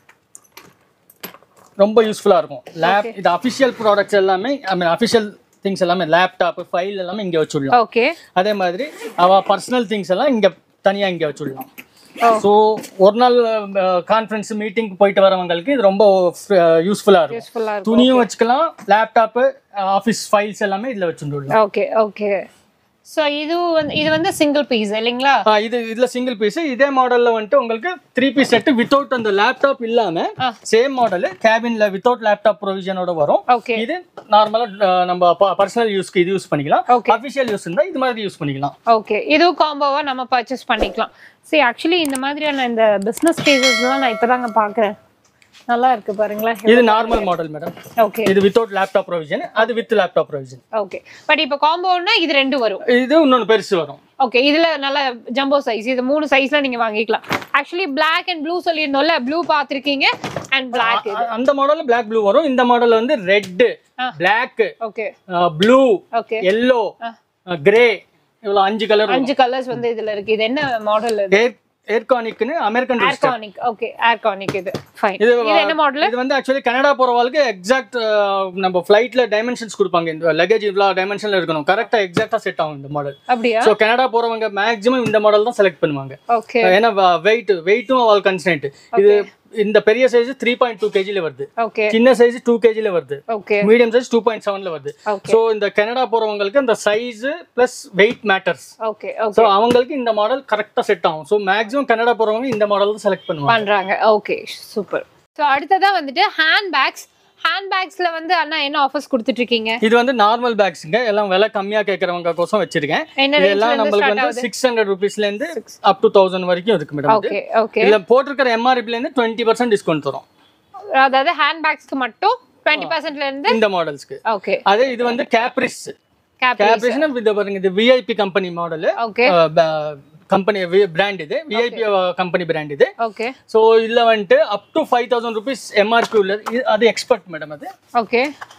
ரொம்ப யூஸ்ஃபுல்லாக இருக்கும் லேப் இது அஃபிஷியல் ப்ராடக்ட்ஸ் எல்லாமே ஐ மீன் அஃபிஷியல் திங்ஸ் எல்லாமே லேப்டாப் ஃபைல் எல்லாமே இங்கே வச்சுடலாம் ஓகே அதே மாதிரி அவ பர்சனல் திங்ஸ் எல்லாம் இங்கே தனியாக இங்கே வச்சுடலாம் ஓ. ஸோ ஒரு நாள் கான்ஃபரன்ஸ் மீட்டிங் போயிட்டு வரவங்களுக்கு இது ரொம்ப யூஸ்ஃபுல்லாக இருக்கும் யூஸ்ஃபுல்லா இருக்கும் துணியும் வச்சுக்கலாம் லேப்டாப்பு ஆஃபீஸ் ஃபைல்ஸ் எல்லாமே இதில் வச்சுடலாம் ஓகே ஓகே சோ இது வந்து இது வந்து சிங்கிள் பீஸ் இல்லைங்களா இது இதில் சிங்கிள் பீஸ் இதே மாடலில் வந்துட்டு உங்களுக்கு த்ரீ பீஸ் செட்டு வித்தவுட் அந்த லேப்டாப் இல்லாமல் ஆ. சேம் மாடல் கேபினில் வித்தவுட் லேப்டாப் ப்ரொவிஷனோட வரும் ஓகே இது நார்மலாக நம்ம பர்சனல் யூஸ்க்கு இது யூஸ் பண்ணிக்கலாம் Okay. அஃபிஷியல் யூஸ் இருந்தால் இது மாதிரி யூஸ் பண்ணிக்கலாம் ஓகே இதுவும் காம்போவா நம்ம பர்ச்சேஸ் பண்ணிக்கலாம் சரி ஆக்சுவலி இந்த மாதிரியான இந்த பிசினஸ் கேசஸ்லாம் நான் இப்பதாங்க பாக்குறேன் நல்லா இருக்கு பாருங்களேன் இது நார்மல் மாடல் மேடம் ஓகே இது வித்தவுட் லேப்டாப் ப்ரொவிஷன் அது with laptop provision okay but இப்போ காம்போனா இது ரெண்டு வரும் இது இன்னொன்று பெருசு வரும் ஓகே இதுல நல்ல ஜம்போ சைஸ் இது மூணு சைஸ்ல நீங்க வாங்கிக்கலாம் ஆக்சுவலி Black அண்ட் ப்ளூ சொல்லியிருந்தோம்ல ப்ளூ பார்த்திருக்கீங்க அண்ட் Black இது அ- அந்த மாடல்ல Black ப்ளூ வரும் இந்த மாடல் வந்து ரெட் ஆ. Black okay blue okay yellow grey இவ்வளோ அஞ்சு கலர் அஞ்சு கலர்ஸ் வந்து இதுல இருக்கு இது என்ன மாடல் இது ஏர் ஏர்கானிக்னு அமெரிக்கன் ஏர்கானிக் ஓகே ஏர்கானிக் இது ஃபைன் இது இது என்ன மாடல் இது வந்து ஆக்சுவலி கனடா போறவங்களுக்கு எக்ஸாக்ட் நம்ம ஃப்ளைட்ல டைமென்ஷன்ஸ் கொடுப்பாங்க இந்த லக்கேஜ் இவ்வளோ டைமென்ஷன்ல இருக்கணும் கரெக்டா எக்ஸாக்டா செட் ஆகும் இந்த மாடல் அப்படியா ஸோ கனடா போறவங்க மேக்ஸிமம் இந்த மாடல் தான் செலக்ட் பண்ணுவாங்க ஓகே ஏன்னா வெயிட் வெயிட்டும் அவள் கன்ஸ்டன்ட் இது இந்த பெரிய சைஸ் த்ரீ பாயிண்ட் டூ கேஜில வருது ஓகே சின்ன சைஸ் டூ கேஜில வருது okay medium size two point செவன்ல வருது ஓகே ஸோ இந்த கனடா போறவங்களுக்கு அந்த size plus weight matters okay so okay அவங்களுக்கு இந்த மாடல் கரெக்டா செட் ஆகும் ஸோ மேக்ஸிமம் கனடா போறவங்க இந்த மாடல் தான் செலக்ட் பண்ணுவாங்க பண்றாங்க ஓகே சூப்பர் ஸோ அடுத்ததா வந்துட்டு ஹேண்ட் பேக்ஸ் ஹேண்ட் பேக்ஸ்ல வந்து அண்ணா என்ன ஆஃபர்ஸ் கொடுத்துட்டு இருக்கீங்க இது வந்து நார்மல் பேக்ஸுங்க எல்லாம் விலை கம்மியா கேட்கறவங்க கோசம் வச்சிருக்கேன் என்ன இதெல்லாம் ரேஞ்ச்ல இருந்து நம்மளுக்கு ஸ்டார்ட் வந்து ஆகுது சிக்ஸ் ஹண்ட்ரட் ருபீஸ்ல இருந்து அப் டு தௌசண்ட் வரைக்கும் இருக்கு மேடம் ஓகே ஓகே இதுல போட்டிருக்கிற எம்ஆர்பில இருந்து டுவெண்ட்டி பர்சன்ட் டிஸ்கவுண்ட் தரும் அதாவது ஹேண்ட் பேக்ஸ்க்கு மட்டும் டுவெண்ட்டி பர்சன்ட்ல இருந்து இந்த மாடல்ஸ்க்கு ஓகே அதே இது வந்து கேப்ரிஸ் கேப் கேப்ரிஸ்னா இது பாருங்க இது VIP company model okay company brand இது விஐபி கம்பெனி பிராண்ட் இது ஓகே ஸோ இதில் வந்துட்டு up to five thousand rupees MRP உள்ளது இது- அது எக்ஸ்பர்ட் மேடம் அது ஓகே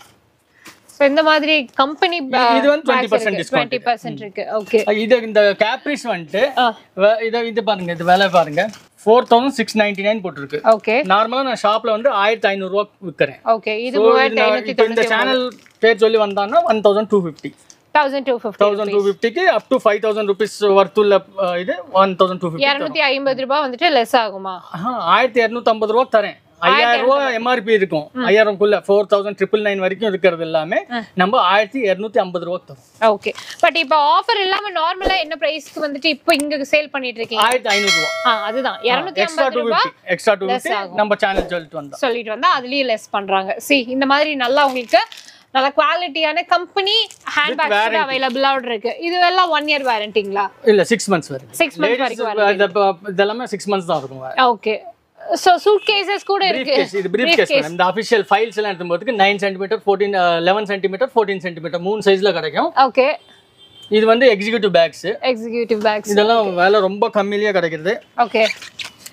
ஸோ இந்த மாதிரி கம்பெனி இது வந்து 20% discount டுவெண்ட்டி பர்சன்ட் இருக்கு ஓகே இது இந்த கேப்ரிஸ் வந்துட்டு ஆ வே- இது இது பாருங்க இது விலை பாருங்க four thousand six ninety nine போட்டிருக்கு ஓகே நார்மலாக நான் ஷாப்ல வந்து ஆயிரத்தி ஐநூறுரூவா விற்கிறேன் ஓகே இது மூவாயிரத்தி ஐநூத்தி இப்போ இந்த சேனல் பேர் சொல்லி வந்தாங்கன்னா one thousand two fifty thousand two fifty thousand two ஃபிஃப்டிக்கு up to five thousand rupees ஒர்த்துள்ள இது ஒன் தௌசண்ட் டூ ஃபிஃப்டி இரநூத்தி ஐம்பது ரூபாய் வந்துட்டு லெஸ் ஆகுமா ஆயிரத்தி இரநூத்தம்பது ரூபா தரேன் ஐயாயிரம் ரூபா எம்ஆர்பி இருக்கும் ஐயாயிரம்குள்ள ஃபோர் தௌசண்ட் ட்ரிபிள் நைன் வரைக்கும் இருக்கிறது எல்லாமே நம்ம ஆயிரத்தி இரநூத்தி ஐம்பது ரூபா தரும் ஓகே பட் இப்போ ஆஃபர் இல்லாம நார்மலா என்ன பிரைஸ்க்கு வந்துட்டு இப்போ இங்க சேல் பண்ணிட்டு இருக்கீங்க ஆயிரத்தி ஐநூறுரூவா ஆ அதுதான் இரநூத்தி எக்ஸ்ட்ரா ஐம்பது டூ ரூபாய் fifty extra two less fifty ஆகும். நம்ம சேனல் சொல்லிட்டு வந்தோம் சொல்லிட்டு வந்தா அதுலயும் லெஸ் பண்றாங்க சி இந்த மாதிரி நல்லா உங்களுக்கு நல்ல குவாலிட்டியான கம்பெனி ஹேண்ட் பேக்ஸ் அவைலபிளோட இருக்கு இது எல்லாம் ஒன் இயர் வாரண்டிங்களா இல்ல சிக்ஸ் மந்த்ஸ் வரைக்கும் சிக்ஸ் மந்த்ஸ் Ladies, வரைக்கும் இது இப்ப- இதெல்லாமே சிக்ஸ் மந்த்ஸ் தான் இருக்கும் ஓகே சோ சூட் கேசஸ் கூட பிரீஃப் இருக்கு கேஸ் இது பிரீஃப் கேஸ் மேடம் இந்த அஃபிஷியல் ஃபைல்ஸ் எல்லாம் எடுக்கும்போதுக்கு nine centimetre fourteen eleven centimetre fourteen centimetre மூணு சைஸ்ல கிடைக்கும் ஓகே இது வந்து எக்ஸிக்யூட்டிவ் பேக்ஸ் எக்ஸிகியூட்டிவ் பேக்ஸ் இதெல்லாம் விலை ரொம்ப கம்மியிலேயே கிடைக்கிறது ஓகே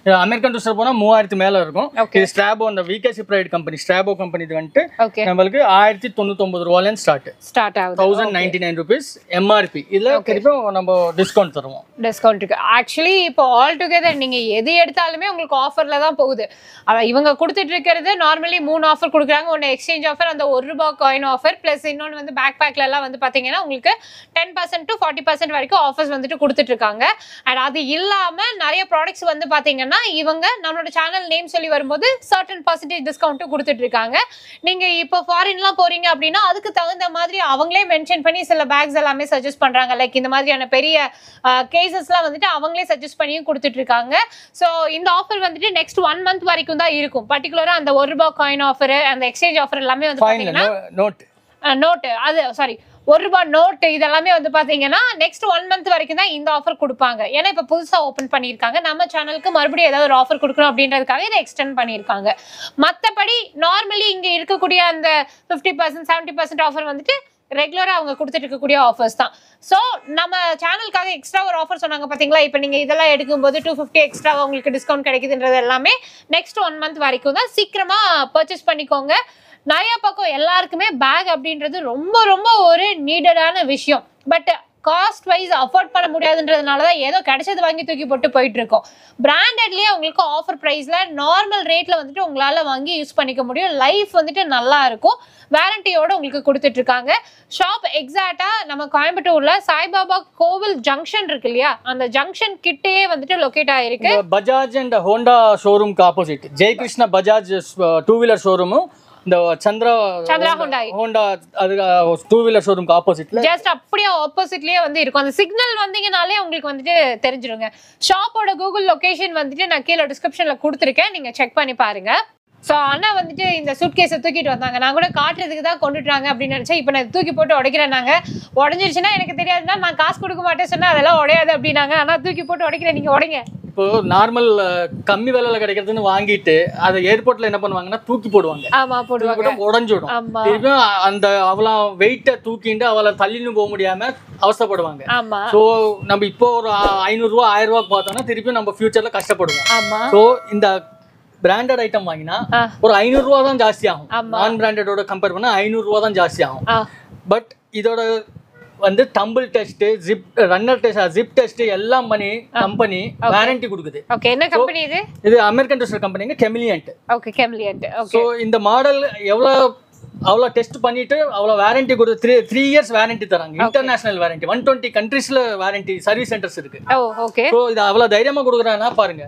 அமெரிக்கன் டூஸ்டர் போனா மூவாயிரத்து மேல இருக்கும் Okay. இது ஸ்ட்ராபோ அந்த விகேசி ப்ரைவேட் கம்பெனி ஸ்ட்ராபோ கம்பெனி இது வந்துட்டு ஓகே நம்மளுக்கு ஆயிரத்தி தொண்ணூத்தொம்பது ரூபாயிலேருந்து ஸ்டார்ட் ஸ்டார்ட் ஆகுது thousand ninety nine rupees MRP இதுல திருப்பியும் நம்ம டிஸ்கவுண்ட் தருவோம் டிஸ்கவுண்ட் இருக்கு ஆக்சுவலி இப்போ ஆல் டுகெதர் நீங்க எது எடுத்தாலுமே உங்களுக்கு ஆஃபர்ல தான் போகுது அவ இவங்க கொடுத்துட்டு இருக்கிறது நார்மலி மூணு ஆஃபர் கொடுக்குறாங்க ஒன்று எக்ஸ்சேஞ்ச் ஆஃபர் அந்த ஒரு ரூபாய் காயின் ஆஃபர் ப்ளஸ் இன்னொன்று வந்து பேக் பேக்ல எல்லாம் வந்து பாத்தீங்கன்னா உங்களுக்கு ten percent to forty percent வரைக்கும் ஆஃபர்ஸ் வந்துட்டு கொடுத்துட்டு இருக்காங்க அண்ட் அது இல்லாம நிறைய ப்ராடக்ட்ஸ் வந்து பாத்தீங்கன்னா இவங்க நம்மளோட சேனல் நேம் சொல்லி வரும்போது சர்டன் பர்சன்டேஜ் டிஸ்கவுண்ட்டும் கொடுத்துட்டு இருக்காங்க நீங்க இப்போ ஃபாரின்லாம் போறீங்க அப்படின்னா அதுக்கு தகுந்த மாதிரி அவங்களே மென்ஷன் பண்ணி சில பேக்ஸ் எல்லாமே சஜஸ்ட் பண்றாங்க லைக் இந்த மாதிரியான பெரிய கேசஸ்லாம் வந்துட்டு அவங்களே சஜஸ்ட் பண்ணியும் கொடுத்துட்டு இருக்காங்க ஸோ இந்த ஆஃபர் வந்துட்டு நெக்ஸ்ட் ஒன் மந்த் வரைக்கும் தான் இருக்கும் பர்டிகுலரா அந்த ஒரு ரூபாய் காயின் ஆஃபர் அந்த எக்ஸ்சேஞ்ச் ஆஃபர் எல்லாமே வந்து ஃபைனல் பாத்தீங்கன்னா நோட் நோட்டு அது சாரி ஒரு ரூபாய் நோட்டு இதெல்லாமே வந்து பாத்தீங்கன்னா நெக்ஸ்ட் ஒன் மந்த் வரைக்கும் தான் இந்த ஆஃபர் கொடுப்பாங்க ஏன்னா இப்போ புதுசா ஓப்பன் பண்ணியிருக்காங்க நம்ம சேனலுக்கு மறுபடியும் ஏதாவது ஒரு ஆஃபர் கொடுக்கணும் அப்படின்றதுக்காக இதை எக்ஸ்டெண்ட் பண்ணியிருக்காங்க மற்றபடி நார்மலி இங்க இருக்கக்கூடிய அந்த fifty percent seventy percent offer வந்துட்டு ரெகுலராக அவங்க கொடுத்துட்டு இருக்கக்கூடிய ஆஃபர்ஸ் தான் ஸோ நம்ம சேனலுக்காக எக்ஸ்ட்ரா ஒரு ஆஃபர் சொன்னாங்க பார்த்தீங்களா இப்போ நீங்கள் இதெல்லாம் எடுக்கும்போது டூ ஃபிஃப்டி எக்ஸ்ட்ரா உங்களுக்கு டிஸ்கவுண்ட் கிடைக்குதுன்றது எல்லாமே நெக்ஸ்ட் ஒன் மந்த் வரைக்கும் தான் சீக்கிரமாக பர்ச்சேஸ் பண்ணிக்கோங்க நிறைய பக்கம் எல்லாருக்குமே பேக் அப்படின்றது ரொம்ப ரொம்ப ஒரு நீடடான விஷயம் பட் காஸ்ட் வைஸ் அஃபோர்ட் பண்ண முடியாதுன்றதுனால தான் ஏதோ கிடைச்சது வாங்கி தூக்கி போட்டு போயிட்டு இருக்கோம் பிராண்டட்லேயே உங்களுக்கு ஆஃபர் ப்ரைஸில் நார்மல் ரேட்டில் வந்துட்டு உங்களால் வாங்கி யூஸ் பண்ணிக்க முடியும் லைஃப் வந்துட்டு நல்லா இருக்கும் வேரண்டியோட உங்களுக்கு கொடுத்துட்டு இருக்காங்க ஷாப் எக்ஸாக்டா நம்ம கோயம்புத்தூர்ல சாய்பாபா கோவில் ஜங்ஷன் இருக்கு இல்லையா அந்த ஜங்ஷன் கிட்டே வந்துட்டு லொக்கேட் ஆயிருக்கு இந்த பஜாஜ் அண்ட் ஹோண்டா ஷோரூம்க்கு opposite Jayakrishna Bajaj two wheeler ஷோரூமும் இந்த சந்திரா சந்திரா Hyundai. ஹோண்டா அது டூ வீலர் ஷோரூம்க்கு ஆப்போசிட்ல ஜஸ்ட் அப்படியே ஆப்போசிட்லயே வந்து இருக்கும் அந்த சிக்னல் வந்தீங்கனாலே உங்களுக்கு வந்துட்டு தெரிஞ்சிருங்க ஷாப்போட கூகுள் லொகேஷன் வந்துட்டு நான் கீழே டிஸ்கிரிப்ஷன்ல கொடுத்துருக்கேன் நீங்க செக் பண்ணி பாருங்க ஸோ அண்ணா வந்துட்டு இந்த சூட்கேஸை தூக்கிட்டு வந்தாங்க நான் கூட காட்டுறதுக்கு தான் கொண்டுட்டாங்க அப்படின்னு நினைச்சேன் இப்போ நான் தூக்கி போட்டு உடைக்கிறேன் நாங்க உடஞ்சிருச்சுன்னா எனக்கு தெரியாதுன்னா நான் காசு கொடுக்க மாட்டேன் சொன்னா அதெல்லாம் உடையாது அப்படின்னாங்க ஆனா தூக்கி போட்டு உடைக்கிறேன் நீங்க உடைங்க இப்போ நார்மல் கம்மி விலையில கிடைக்கிறதுன்னு வாங்கிட்டு அதை ஏர்போர்ட்ல என்ன பண்ணுவாங்கன்னா தூக்கி போடுவாங்க ஆமா போடுவாங்க போட்டு உடஞ்சிடும் ஆமா திருப்பியும் அந்த அவளா வெயிட்டை தூக்கிட்டு அவளை தள்ளின்னு போக முடியாம அவஸ்தைப்படுவாங்க ஆமா ஸோ நம்ம இப்போ ஒரு ஐநூறுரூவா ஆயிரம் ரூபாய்க்கு பார்த்தோம்னா திருப்பியும் நம்ம ஃபியூச்சர்ல கஷ்டப்படுவோம் ஆமா ஸோ இந்த பிராண்டட் ஐட்டம் வாங்கினா ஆ. ஒரு ஐநூறுரூவா தான் ஜாஸ்தி ஆகும் ஆமா. நான் பிராண்டடோட கம்பேர் பண்ணா ஐநூறுரூவா தான் ஜாஸ்தி ஆகும் ஆ பட் இதோட வந்து tumble test zip runner test zip test எல்லாம் பண்ணி கம்பெனி வாரண்டி கொடுக்குது ஓகே என்ன கம்பெனி இது இது அமெரிக்கன் டெஸ்டர் கம்பெனிங்க Kamiliant okay Kamiliant okay so இந்த மாடல் எவ்வளோ அவ்வளோ டெஸ்ட் பண்ணிட்டு அவ்வளோ வாரண்டி கொடுத்து த்ரீ த்ரீ இயர்ஸ் வாரண்டி தராங்க இன்டர்நேஷனல் வாரண்டி ஒன் டுவெண்ட்டி கண்ட்ரீஸ்ல வாரண்டி சர்வீஸ் சென்டர்ஸ் இருக்கு ஓ ஓகே ஸோ இது அவ்வளோ தைரியமா கொடுக்குறாங்கன்னா பாருங்க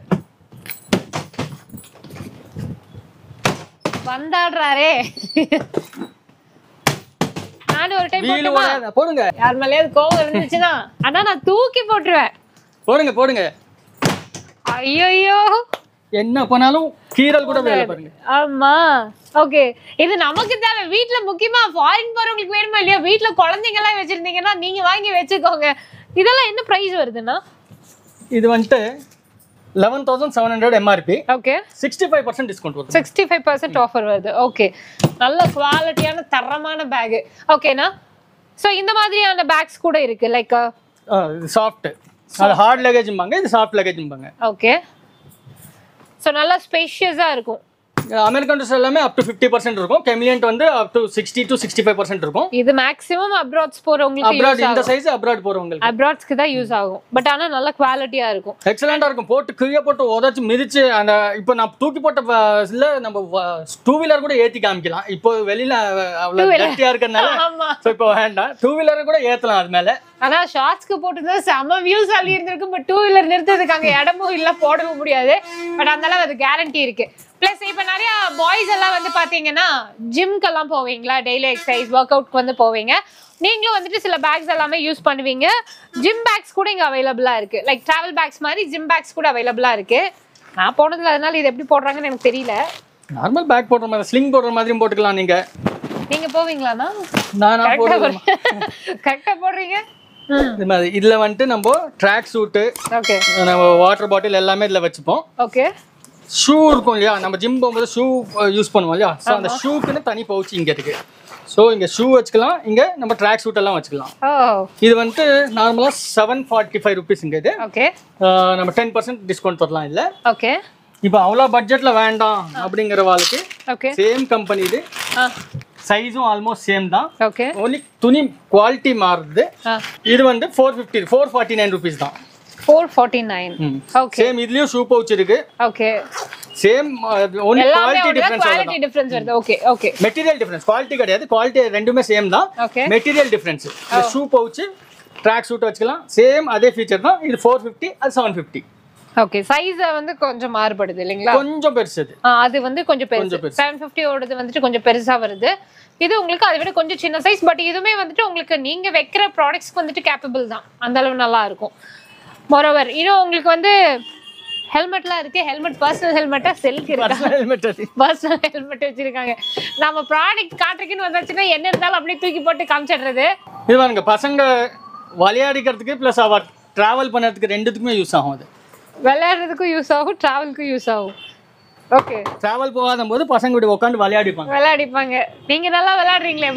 வந்தாடுறாரே நானும் ஒரு டைம் வீல் போட்டுமா போடுங்க யார் மேலேயாவது கோவம் இருந்துச்சுன்னா ஆனா நான் தூக்கி போட்டுருவேன் போடுங்க போடுங்க ஐயோ என்ன பண்ணாலும் கீரல் கூட வேலை பாருங்க ஆமா ஓகே இது நமக்கு தேவை வீட்ல முக்கியமா ஃபாரின் போறவங்களுக்கு வேணுமா இல்லையா வீட்ல குழந்தைங்க எல்லாம் வச்சிருந்தீங்கன்னா நீங்க வாங்கி வச்சுக்கோங்க இதெல்லாம் என்ன பிரைஸ் வருதுன்னா இது வந்துட்டு eleven thousand seven hundred MRP okay sixty five percent discount வருது சிக்ஸ்டி ஃபைவ் பர்சன்ட் ஆஃபர் வருது ஓகே நல்ல குவாலிட்டியான தரமான பேகு ஓகேண்ணா ஸோ இந்த மாதிரியான பேக்ஸ் கூட இருக்கு லைக் இது சாஃப்ட் அது ஹார்ட் லக்கேஜும்பாங்க இது சாஃப்ட் லக்கேஜும்பாங்க ஓகே ஸோ நல்லா ஸ்பேஷியஸாக இருக்கும் அமெரிக்கன் ட்ரெஸ் எல்லாமே அப் டு ஃபிஃப்டி பர்சன்ட் இருக்கும் கெமிலியன்ட் வந்து up to sixty to sixty five percent இருக்கும் இது மேக்ஸிமம் அப்ராட்ஸ் போறவங்களுக்கு அப்ராட் இந்த சைஸ் அப்ராட் போறவங்களுக்கு அப்ராட்ஸ்க்கு தான் யூஸ் ஆகும் பட் ஆனா நல்ல குவாலிட்டியா இருக்கும் எக்ஸலண்டா இருக்கும் போட்டு கிழிய போட்டு உதச்சு மிதிச்சு அந்த இப்போ நான் தூக்கி போட்ட வ- இதுல நம்ம டூ வீலர் கூட ஏத்தி காமிக்கலாம் இப்போ வெளியில அவ்வளவு கட்டியா இருக்கறனால ஆமா ஸோ இப்போ வேண்டாம் டூ வீலர் கூட ஏத்தலாம் அது மேல ஆனா ஷார்ட்ஸ்க்கு போட்டுதான் செம வியூஸ் அள்ளி இருந்திருக்கும் பட் டூ வீலர் நிறுத்ததுக்கு அங்க இடமும் இல்ல போடவும் முடியாது பட் அந்த அளவு அது கேரண்டி இருக்கு பிளஸ் இப்ப நிறைய பாய்ஸ் எல்லாம் வந்து பாத்தீங்கன்னா ஜிம்க்கெல்லாம் போவீங்களா டெய்லி எக்ஸசைஸ் ஒர்க் அவுட்க்கு வந்து போவீங்க நீங்களும் வந்துட்டு சில பேக்ஸ் எல்லாமே யூஸ் பண்ணுவீங்க ஜிம் பேக்ஸ் கூட இங்க அவைலபிளா இருக்கு லைக் டிராவல் பேக்ஸ் மாதிரி ஜிம் பேக்ஸ் கூட அவைலபிளா இருக்கு நான் போனதுல அதனால இது எப்படி போடுறாங்கன்னு எனக்கு தெரியல நார்மல் பேக் போடுற மாதிரி ஸ்லிங் போடுற மாதிரியும் போட்டுக்கலாம் நீங்க நீங்க போவீங்களாண்ணா நான் நான் போடுறேன் கரெக்டா போடுறீங்க இது மாதிரி இதுல வந்துட்டு நம்ம ட்ராக் சூட்டு ஓகே நம்ம வாட்டர் பாட்டில் எல்லாமே இதுல வச்சுப்போம் ஓகே ஷூ இருக்கும் இல்லையா நம்ம ஜிம் போகும்போது ஷூ யூஸ் பண்ணுவோம் இல்லையா ஸோ அந்த ஷூக்குன்னு தனி பவுச் இங்க இருக்கு ஸோ இங்கே ஷூ வச்சுக்கலாம் இங்கே நம்ம ட்ராக் சூட் எல்லாம் வச்சுக்கலாம் ஓ இது வந்துட்டு நார்மலாக செவன் ஃபார்ட்டி ஃபைவ் ருபீஸுங்க இது ஓகே ஆஹ் நம்ம டென் பர்சன்ட் டிஸ்கவுண்ட் தரலாம் இல்லை ஓகே இப்போ அவ்வளோ பட்ஜெட்டில் வேண்டாம் அப்படிங்கிற வாழ்க்கை ஓகே சேம் கம்பெனி இது ஆ சைஸும் ஆல்மோஸ்ட் சேம் தான் ஓகே ஒன்லி துணி குவாலிட்டி மாறுது ஆ இது வந்து four fifty four forty nine rupees தான் four forty nine okay same இதுலயும் ஷூ பவுச் இருக்கு ஓகே சேம் ஒன்லி எல்லாமே குவாலிட்டி டிஃபரன்ஸ் குவாலிட்டி டிஃபரன்ஸ் வருது okay okay material difference quality கிடையாது குவாலிட்டி ரெண்டுமே சேம் தான் okay material difference shoe pouch track suit வச்சுக்கலாம் சேம் அதே ஃபீச்சர் தான் இது ஃபோர் ஃபிஃப்டி அது செவன் ஃபிஃப்டி ஓகே சைஸ் வந்து கொஞ்சம் மாறுபடுது இல்லைங்களா கொஞ்சம் பெருசு அது ஆ, அது வந்து கொஞ்சம் பெருசு கொஞ்சம் பெருசு. செவன் ஃபிஃப்டியோடது வந்துட்டு கொஞ்சம் பெருசா வருது இது உங்களுக்கு அதை விட கொஞ்சம் சின்ன சைஸ் பட் இதுவுமே வந்துட்டு உங்களுக்கு நீங்க வைக்கிற ப்ராடக்ட்ஸ்க்கு வந்துட்டு கேப்பபிள் தான் அந்த அளவு நல்லா இருக்கும் மொரோவர் இன்னும் உங்களுக்கு வந்து ஹெல்மெட்லாம் இருக்கு ஹெல்மெட் பர்சனல் ஹெல்மெட்டா செல்ஃப் இருக்கா ஹெல்மெட் அது பர்சனல் ஹெல்மெட் வச்சிருக்காங்க நம்ம ப்ராடக்ட் காட்டுறதுக்குன்னு வந்தாச்சுன்னா என்ன இருந்தாலும் அப்படியே தூக்கி போட்டு காமிச்சிடுறது இது பாருங்க பசங்க விளையாடிக்கிறதுக்கு ப்ளஸ் அவர் டிராவல் பண்ணுறதுக்கு ரெண்டுத்துக்குமே யூஸ் ஆகும் அது விளையாடுறதுக்கும் யூஸ் ஆகும் டிராவலுக்கும் யூஸ் ஆகும் ஓகே டிராவல் போகாத போது பசங்க இப்படி உட்காந்து விளையாடிப்பாங்க விளையாடிப்பாங்க நீங்க நல்லா விளையாடுறீங்களே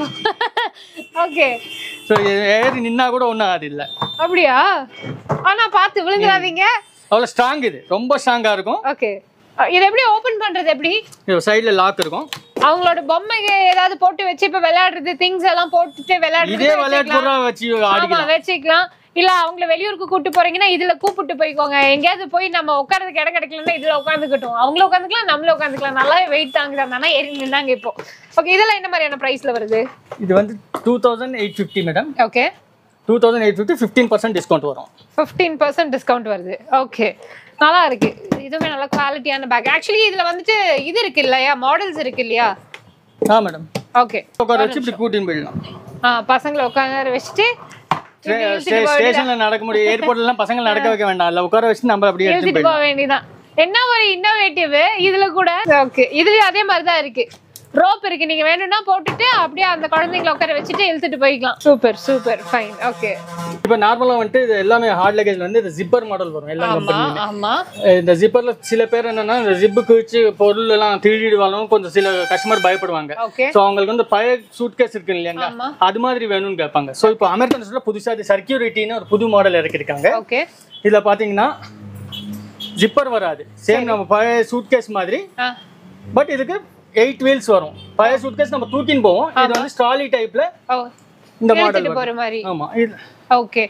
ஓகே ஸோ ஏறி நின்னா கூட ஒன்றும் ஆகுது இல்லை அப்படியா ஆனா பார்த்து விழுந்துடாதீங்க அவ்வளோ ஸ்ட்ராங் இது ரொம்ப ஸ்ட்ராங்காக இருக்கும் ஓகே இது எப்படி ஓபன் பண்றது எப்படி இது சைடில் லாக் இருக்கும் அவங்களோட பொம்மைக்கு ஏதாவது போட்டு வச்சு இப்ப விளையாடுறது திங்ஸ் எல்லாம் போட்டுட்டு விளையாடுறது இதே விளையாட்டு பொருளாக வச்சு ஆமா ஆடிக்கலாம் வச்சுக்கலாம் இல்ல அவங்கள வெளியூருக்கு கூட்டு போறீங்கன்னா இதுல கூப்பிட்டு போய்க்கோங்க எங்கேயாவது போய் நம்ம உட்காரதுக்கு இடம் கிடைக்கலன்னா இதுல உட்காந்துக்கிட்டோம் அவங்களும் உட்காந்துக்கலாம் நம்மளும் உட்காந்துக்கலாம் நல்லாவே வெயிட் தாங்குதாங்க ஏறி நின்னாங்க இப்போ ஓகே இதெல்லாம் என்ன மாதிரியான பிரைஸ்ல வருது இது வந்து two thousand eight fifty madam okay two thousand eight fifty fifteen percent discount வரும் ஃபிஃப்டீன் பர்சன்ட் டிஸ்கவுண்ட் வருது ஓகே நல்லா இருக்கு இதுவுமே நல்ல குவாலிட்டியான பேக் ஆக்சுவலி இதுல வந்துட்டு இது இருக்கு இல்லையா மாடல்ஸ் இருக்கு இல்லையா ஆ மேடம் ஓகே உட்கார வச்சு இப்படி கூட்டின்னு போயிடலாம் ஆ பசங்களை உட்காந்து வச்சுட்டு இப்படி இழுத்துட்டு போக ஸ்டேஷனில் நடக்க முடியும் ஏர்போர்ட்லாம் பசங்களை நடக்க வைக்க வேண்டாம் இல்லை உட்கார வச்சு நம்ம அப்படியே எடுத்துட்டு இழுத்துட்டு போக வேண்டியதான் என்ன ஒரு இன்னோவேட்டிவ் இதுல கூட ஓகே இதுலயும் அதே மாதிரி தான் இருக்கு ரோப் இருக்கு நீங்க வேணும்னா போட்டுட்டு அப்படியே அந்த குழந்தைங்களை உட்கார வச்சுட்டு இழுத்துட்டு போய்க்கலாம் சூப்பர் சூப்பர் ஃபைன் ஓகே இப்போ நார்மலாக வந்துட்டு இது எல்லாமே ஹார்ட் லக்கேஜ் வந்து இந்த ஜிப்பர் மாடல் வரும் எல்லா ஆமா கம்பெனியும் ஆமா இந்த ஜிப்பரில் சில பேர் என்னன்னா இந்த ஜிப்பு கிழிச்சு பொருள் எல்லாம் திருடிடுவாலும் கொஞ்சம் சில கஸ்டமர் பயப்படுவாங்க ஓகே ஸோ அவங்களுக்கு வந்து பழைய சூட் கேஸ் இருக்கு இல்லையாங்க ஆமா. அது மாதிரி வேணும்னு கேட்பாங்க ஸோ இப்போ அமெரிக்கன் ஸ்டோரில் புதுசாக இது சர்க்கியூரிட்டின்னு ஒரு புது மாடல் இறக்கிருக்காங்க ஓகே இதில் பார்த்தீங்கன்னா ஜிப்பர் வராது சேம் நம்ம பழைய சூட் கேஸ் மாதிரி ஆ பட் இதுக்கு எயிட் வீல்ஸ் வரும் பழைய சூட் கேஸ் நம்ம தூக்கின்னு போவோம் இது வந்து ஸ்ட்ராலி டைப்ல ஓ இந்த மாடல் இழுத்துட்டு போற மாதிரி ஆமா இது ஓகே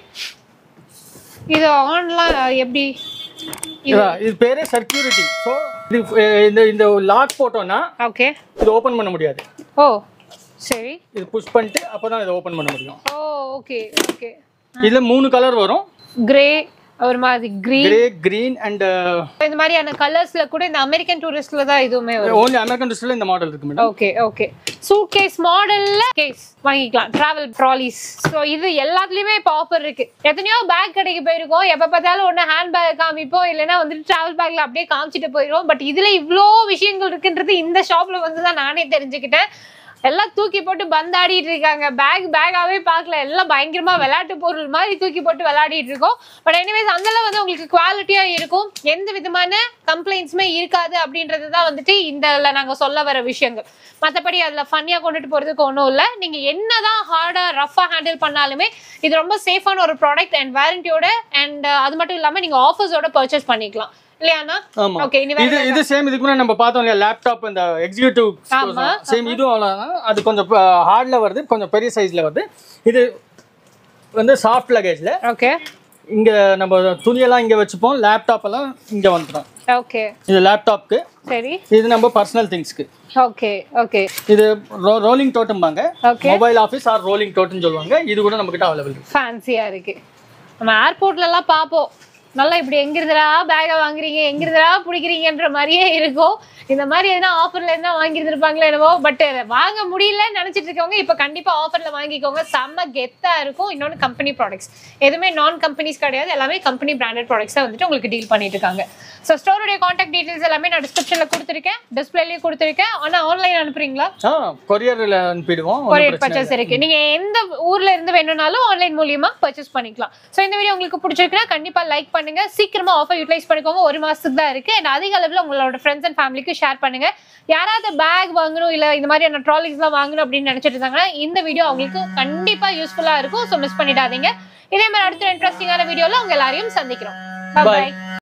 இது ஆன்லாம் எப்படி இதா, இது பேரே சர்க்கியூரிட்டி ஸோ இது அஹ், இந்த இந்த லாக் போட்டோம்னா ஓகே இது ஓப்பன் பண்ண முடியாது ஓ சரி இது புஷ் பண்ணிட்டு அப்பதான் இதை ஓப்பன் பண்ண முடியும் ஓ ஓகே ஓகே இதுல மூணு கலர் வரும் கிரே ஒரு மாதிரி கிரீன் கிரே கிரீன் அண்ட் இந்த மாதிரியான கலர்ஸ்ல கூட இந்த அமெரிக்கன் டூரிஸ்ட்ல தான் இதுவுமே வரும் ஓன்லி அமெரிக்கன் டிஸ்ட்ரில் இந்த மாடல் இருக்கு madam okay okay suit case மாடல்ல கேஸ் வாங்கிக்கலாம் டிராவல் ட்ராலிஸ் ஸோ இது எல்லாத்துலயுமே இப்போ ஆஃபர் இருக்கு எத்தனையோ பேக் கடைக்கு போயிருக்கோம் எப்ப பார்த்தாலும் ஒன்று ஹேண்ட் பேக் காமிப்போம் இல்லைன்னா வந்துட்டு டிராவல் பேக்ல அப்படியே காமிச்சிட்டு போயிடுவோம் பட் இதுல இவ்வளோ விஷயங்கள் இருக்குன்றது இந்த ஷாப்ல வந்து தான் நானே தெரிஞ்சுக்கிட்டேன் எல்லாம் தூக்கி போட்டு பந்தாடிட்டு இருக்காங்க பேக் பேக்காவே பார்க்கல எல்லாம் பயங்கரமா விளையாட்டு பொருள் மாதிரி தூக்கி போட்டு விளையாடிட்டு இருக்கோம் பட் எனிவேஸ் அந்தளவு வந்து உங்களுக்கு குவாலிட்டியா இருக்கும் எந்த விதமான கம்ப்ளைண்ட்ஸுமே இருக்காது அப்படின்றது தான் வந்துட்டு இந்த நாங்க சொல்ல வர விஷயங்கள் மற்றபடி அதுல ஃபன்னியா கொண்டுட்டு போறதுக்கு ஒன்றும் இல்லை நீங்க என்னதான் ஹார்டா ரஃபா ஹேண்டில் பண்ணாலுமே இது ரொம்ப சேஃபான ஒரு ப்ராடக்ட் அண்ட் வாரண்டியோட அண்ட் அது மட்டும் இல்லாம நீங்க ஆஃபர்ஸோட பர்ச்சேஸ் பண்ணிக்கலாம் இல்லையாண்ணா ஆமா ஓகே இனி வேற இது இது சேம் இதுக்கு முன்னாடி நம்ம பார்த்தோம் இல்லையா லேப்டாப் இந்த எக்ஸிக்யூட்டிவ் ஆமா, சேம் இதுவும் அவ்வளோதான் அது கொஞ்சம் ஹார்ட்ல வருது கொஞ்சம் பெரிய சைஸ்ல வருது இது வந்து சாஃப்ட் லகேஜ்ல ஓகே இங்க நம்ம துணியெல்லாம் இங்க வச்சுப்போம் லேப்டாப் எல்லாம் இங்க வந்துடும் ஓகே இது லேப்டாப்க்கு சரி இது நம்ம பர்சனல் திங்ஸ்க்கு ஓகே ஓகே இது ரோலிங் டோட்டம்பாங்க okay mobile office or rolling டோட்டன் சொல்லுவாங்க இது கூட நம்ம கிட்ட அவைலபிள் இருக்கு ஃபேன்சியா இருக்கு நம்ம ஏர்போர்ட்ல எல்லாம் பார்ப்போம் நல்லா இப்படி எங்கிருந்தா பேகை வாங்குறீங்க எங்கிருந்தா பிடிக்கிறீங்கன்ற மாதிரியே இருக்கும் இந்த மாதிரி எதனா ஆஃபர்ல எதனா வாங்கியிருந்திருப்பாங்களோ என்னவோ பட் வாங்க முடியலன்னு நினைச்சிட்டு இருக்கவங்க இப்போ கண்டிப்பா ஆஃபர்ல வாங்கிக்கோங்க செம்ம கெத்தா இருக்கும் இன்னொன்று கம்பெனி ப்ராடக்ட்ஸ் எதுவுமே நான் கம்பெனிஸ் கிடையாது எல்லாமே கம்பெனி பிராண்டட் ப்ராடக்ட்ஸ் தான் வந்துட்டு உங்களுக்கு டீல் பண்ணிட்டு இருக்காங்க ஸோ ஸ்டோருடைய காண்டாக்ட் டீடைல்ஸ் எல்லாமே நான் டிஸ்கிரிப்ஷன்ல கொடுத்துருக்கேன் டிஸ்பிளேலயும் கொடுத்துருக்கேன் ஆனா ஆன்லைன் அனுப்புறீங்களா ஆ கொரியரில் அனுப்பிடுவோம் ஒண்ணும் கொரியர் பிரச்சனை பர்ச்சேஸ் இருக்கு நீங்க எந்த ஊர்ல இருந்து வேணும்னாலும் ஆன்லைன் மூலியமா பர்ச்சேஸ் பண்ணிக்கலாம் சோ இந்த வீடியோ உங்களுக்கு பிடிச்சிருக்குன்னா கண்டிப்பா லைக் பண்ணுங்க சீக்கிரமா ஆஃபர் யூட்டிலைஸ் பண்ணிக்கோங்க ஒரு மாசத்துக்கு தான் இருக்கு அண்ட் அதிக அளவில் உங்களோட ஃப்ரெண்ட்ஸ் அண்ட் ஃபேமிலிக்கு ஷேர் பண்ணுங்க யாராவது பேக் வாங்கணும் இல்ல இந்த மாதிரியான ட்ராலிஸ்லாம் வாங்கணும் அப்படின்னு நினைச்சிட்டு இருந்தாங்கன்னா இந்த வீடியோ அவங்களுக்கு கண்டிப்பா யூஸ்ஃபுல்லா இருக்கும் ஸோ மிஸ் பண்ணிடாதீங்க இதே மாதிரி அடுத்த இன்ட்ரெஸ்டிங்கான வீடியோல உங்க எல்லாரையும் சந்திக்கிறோம் Bye. பாய்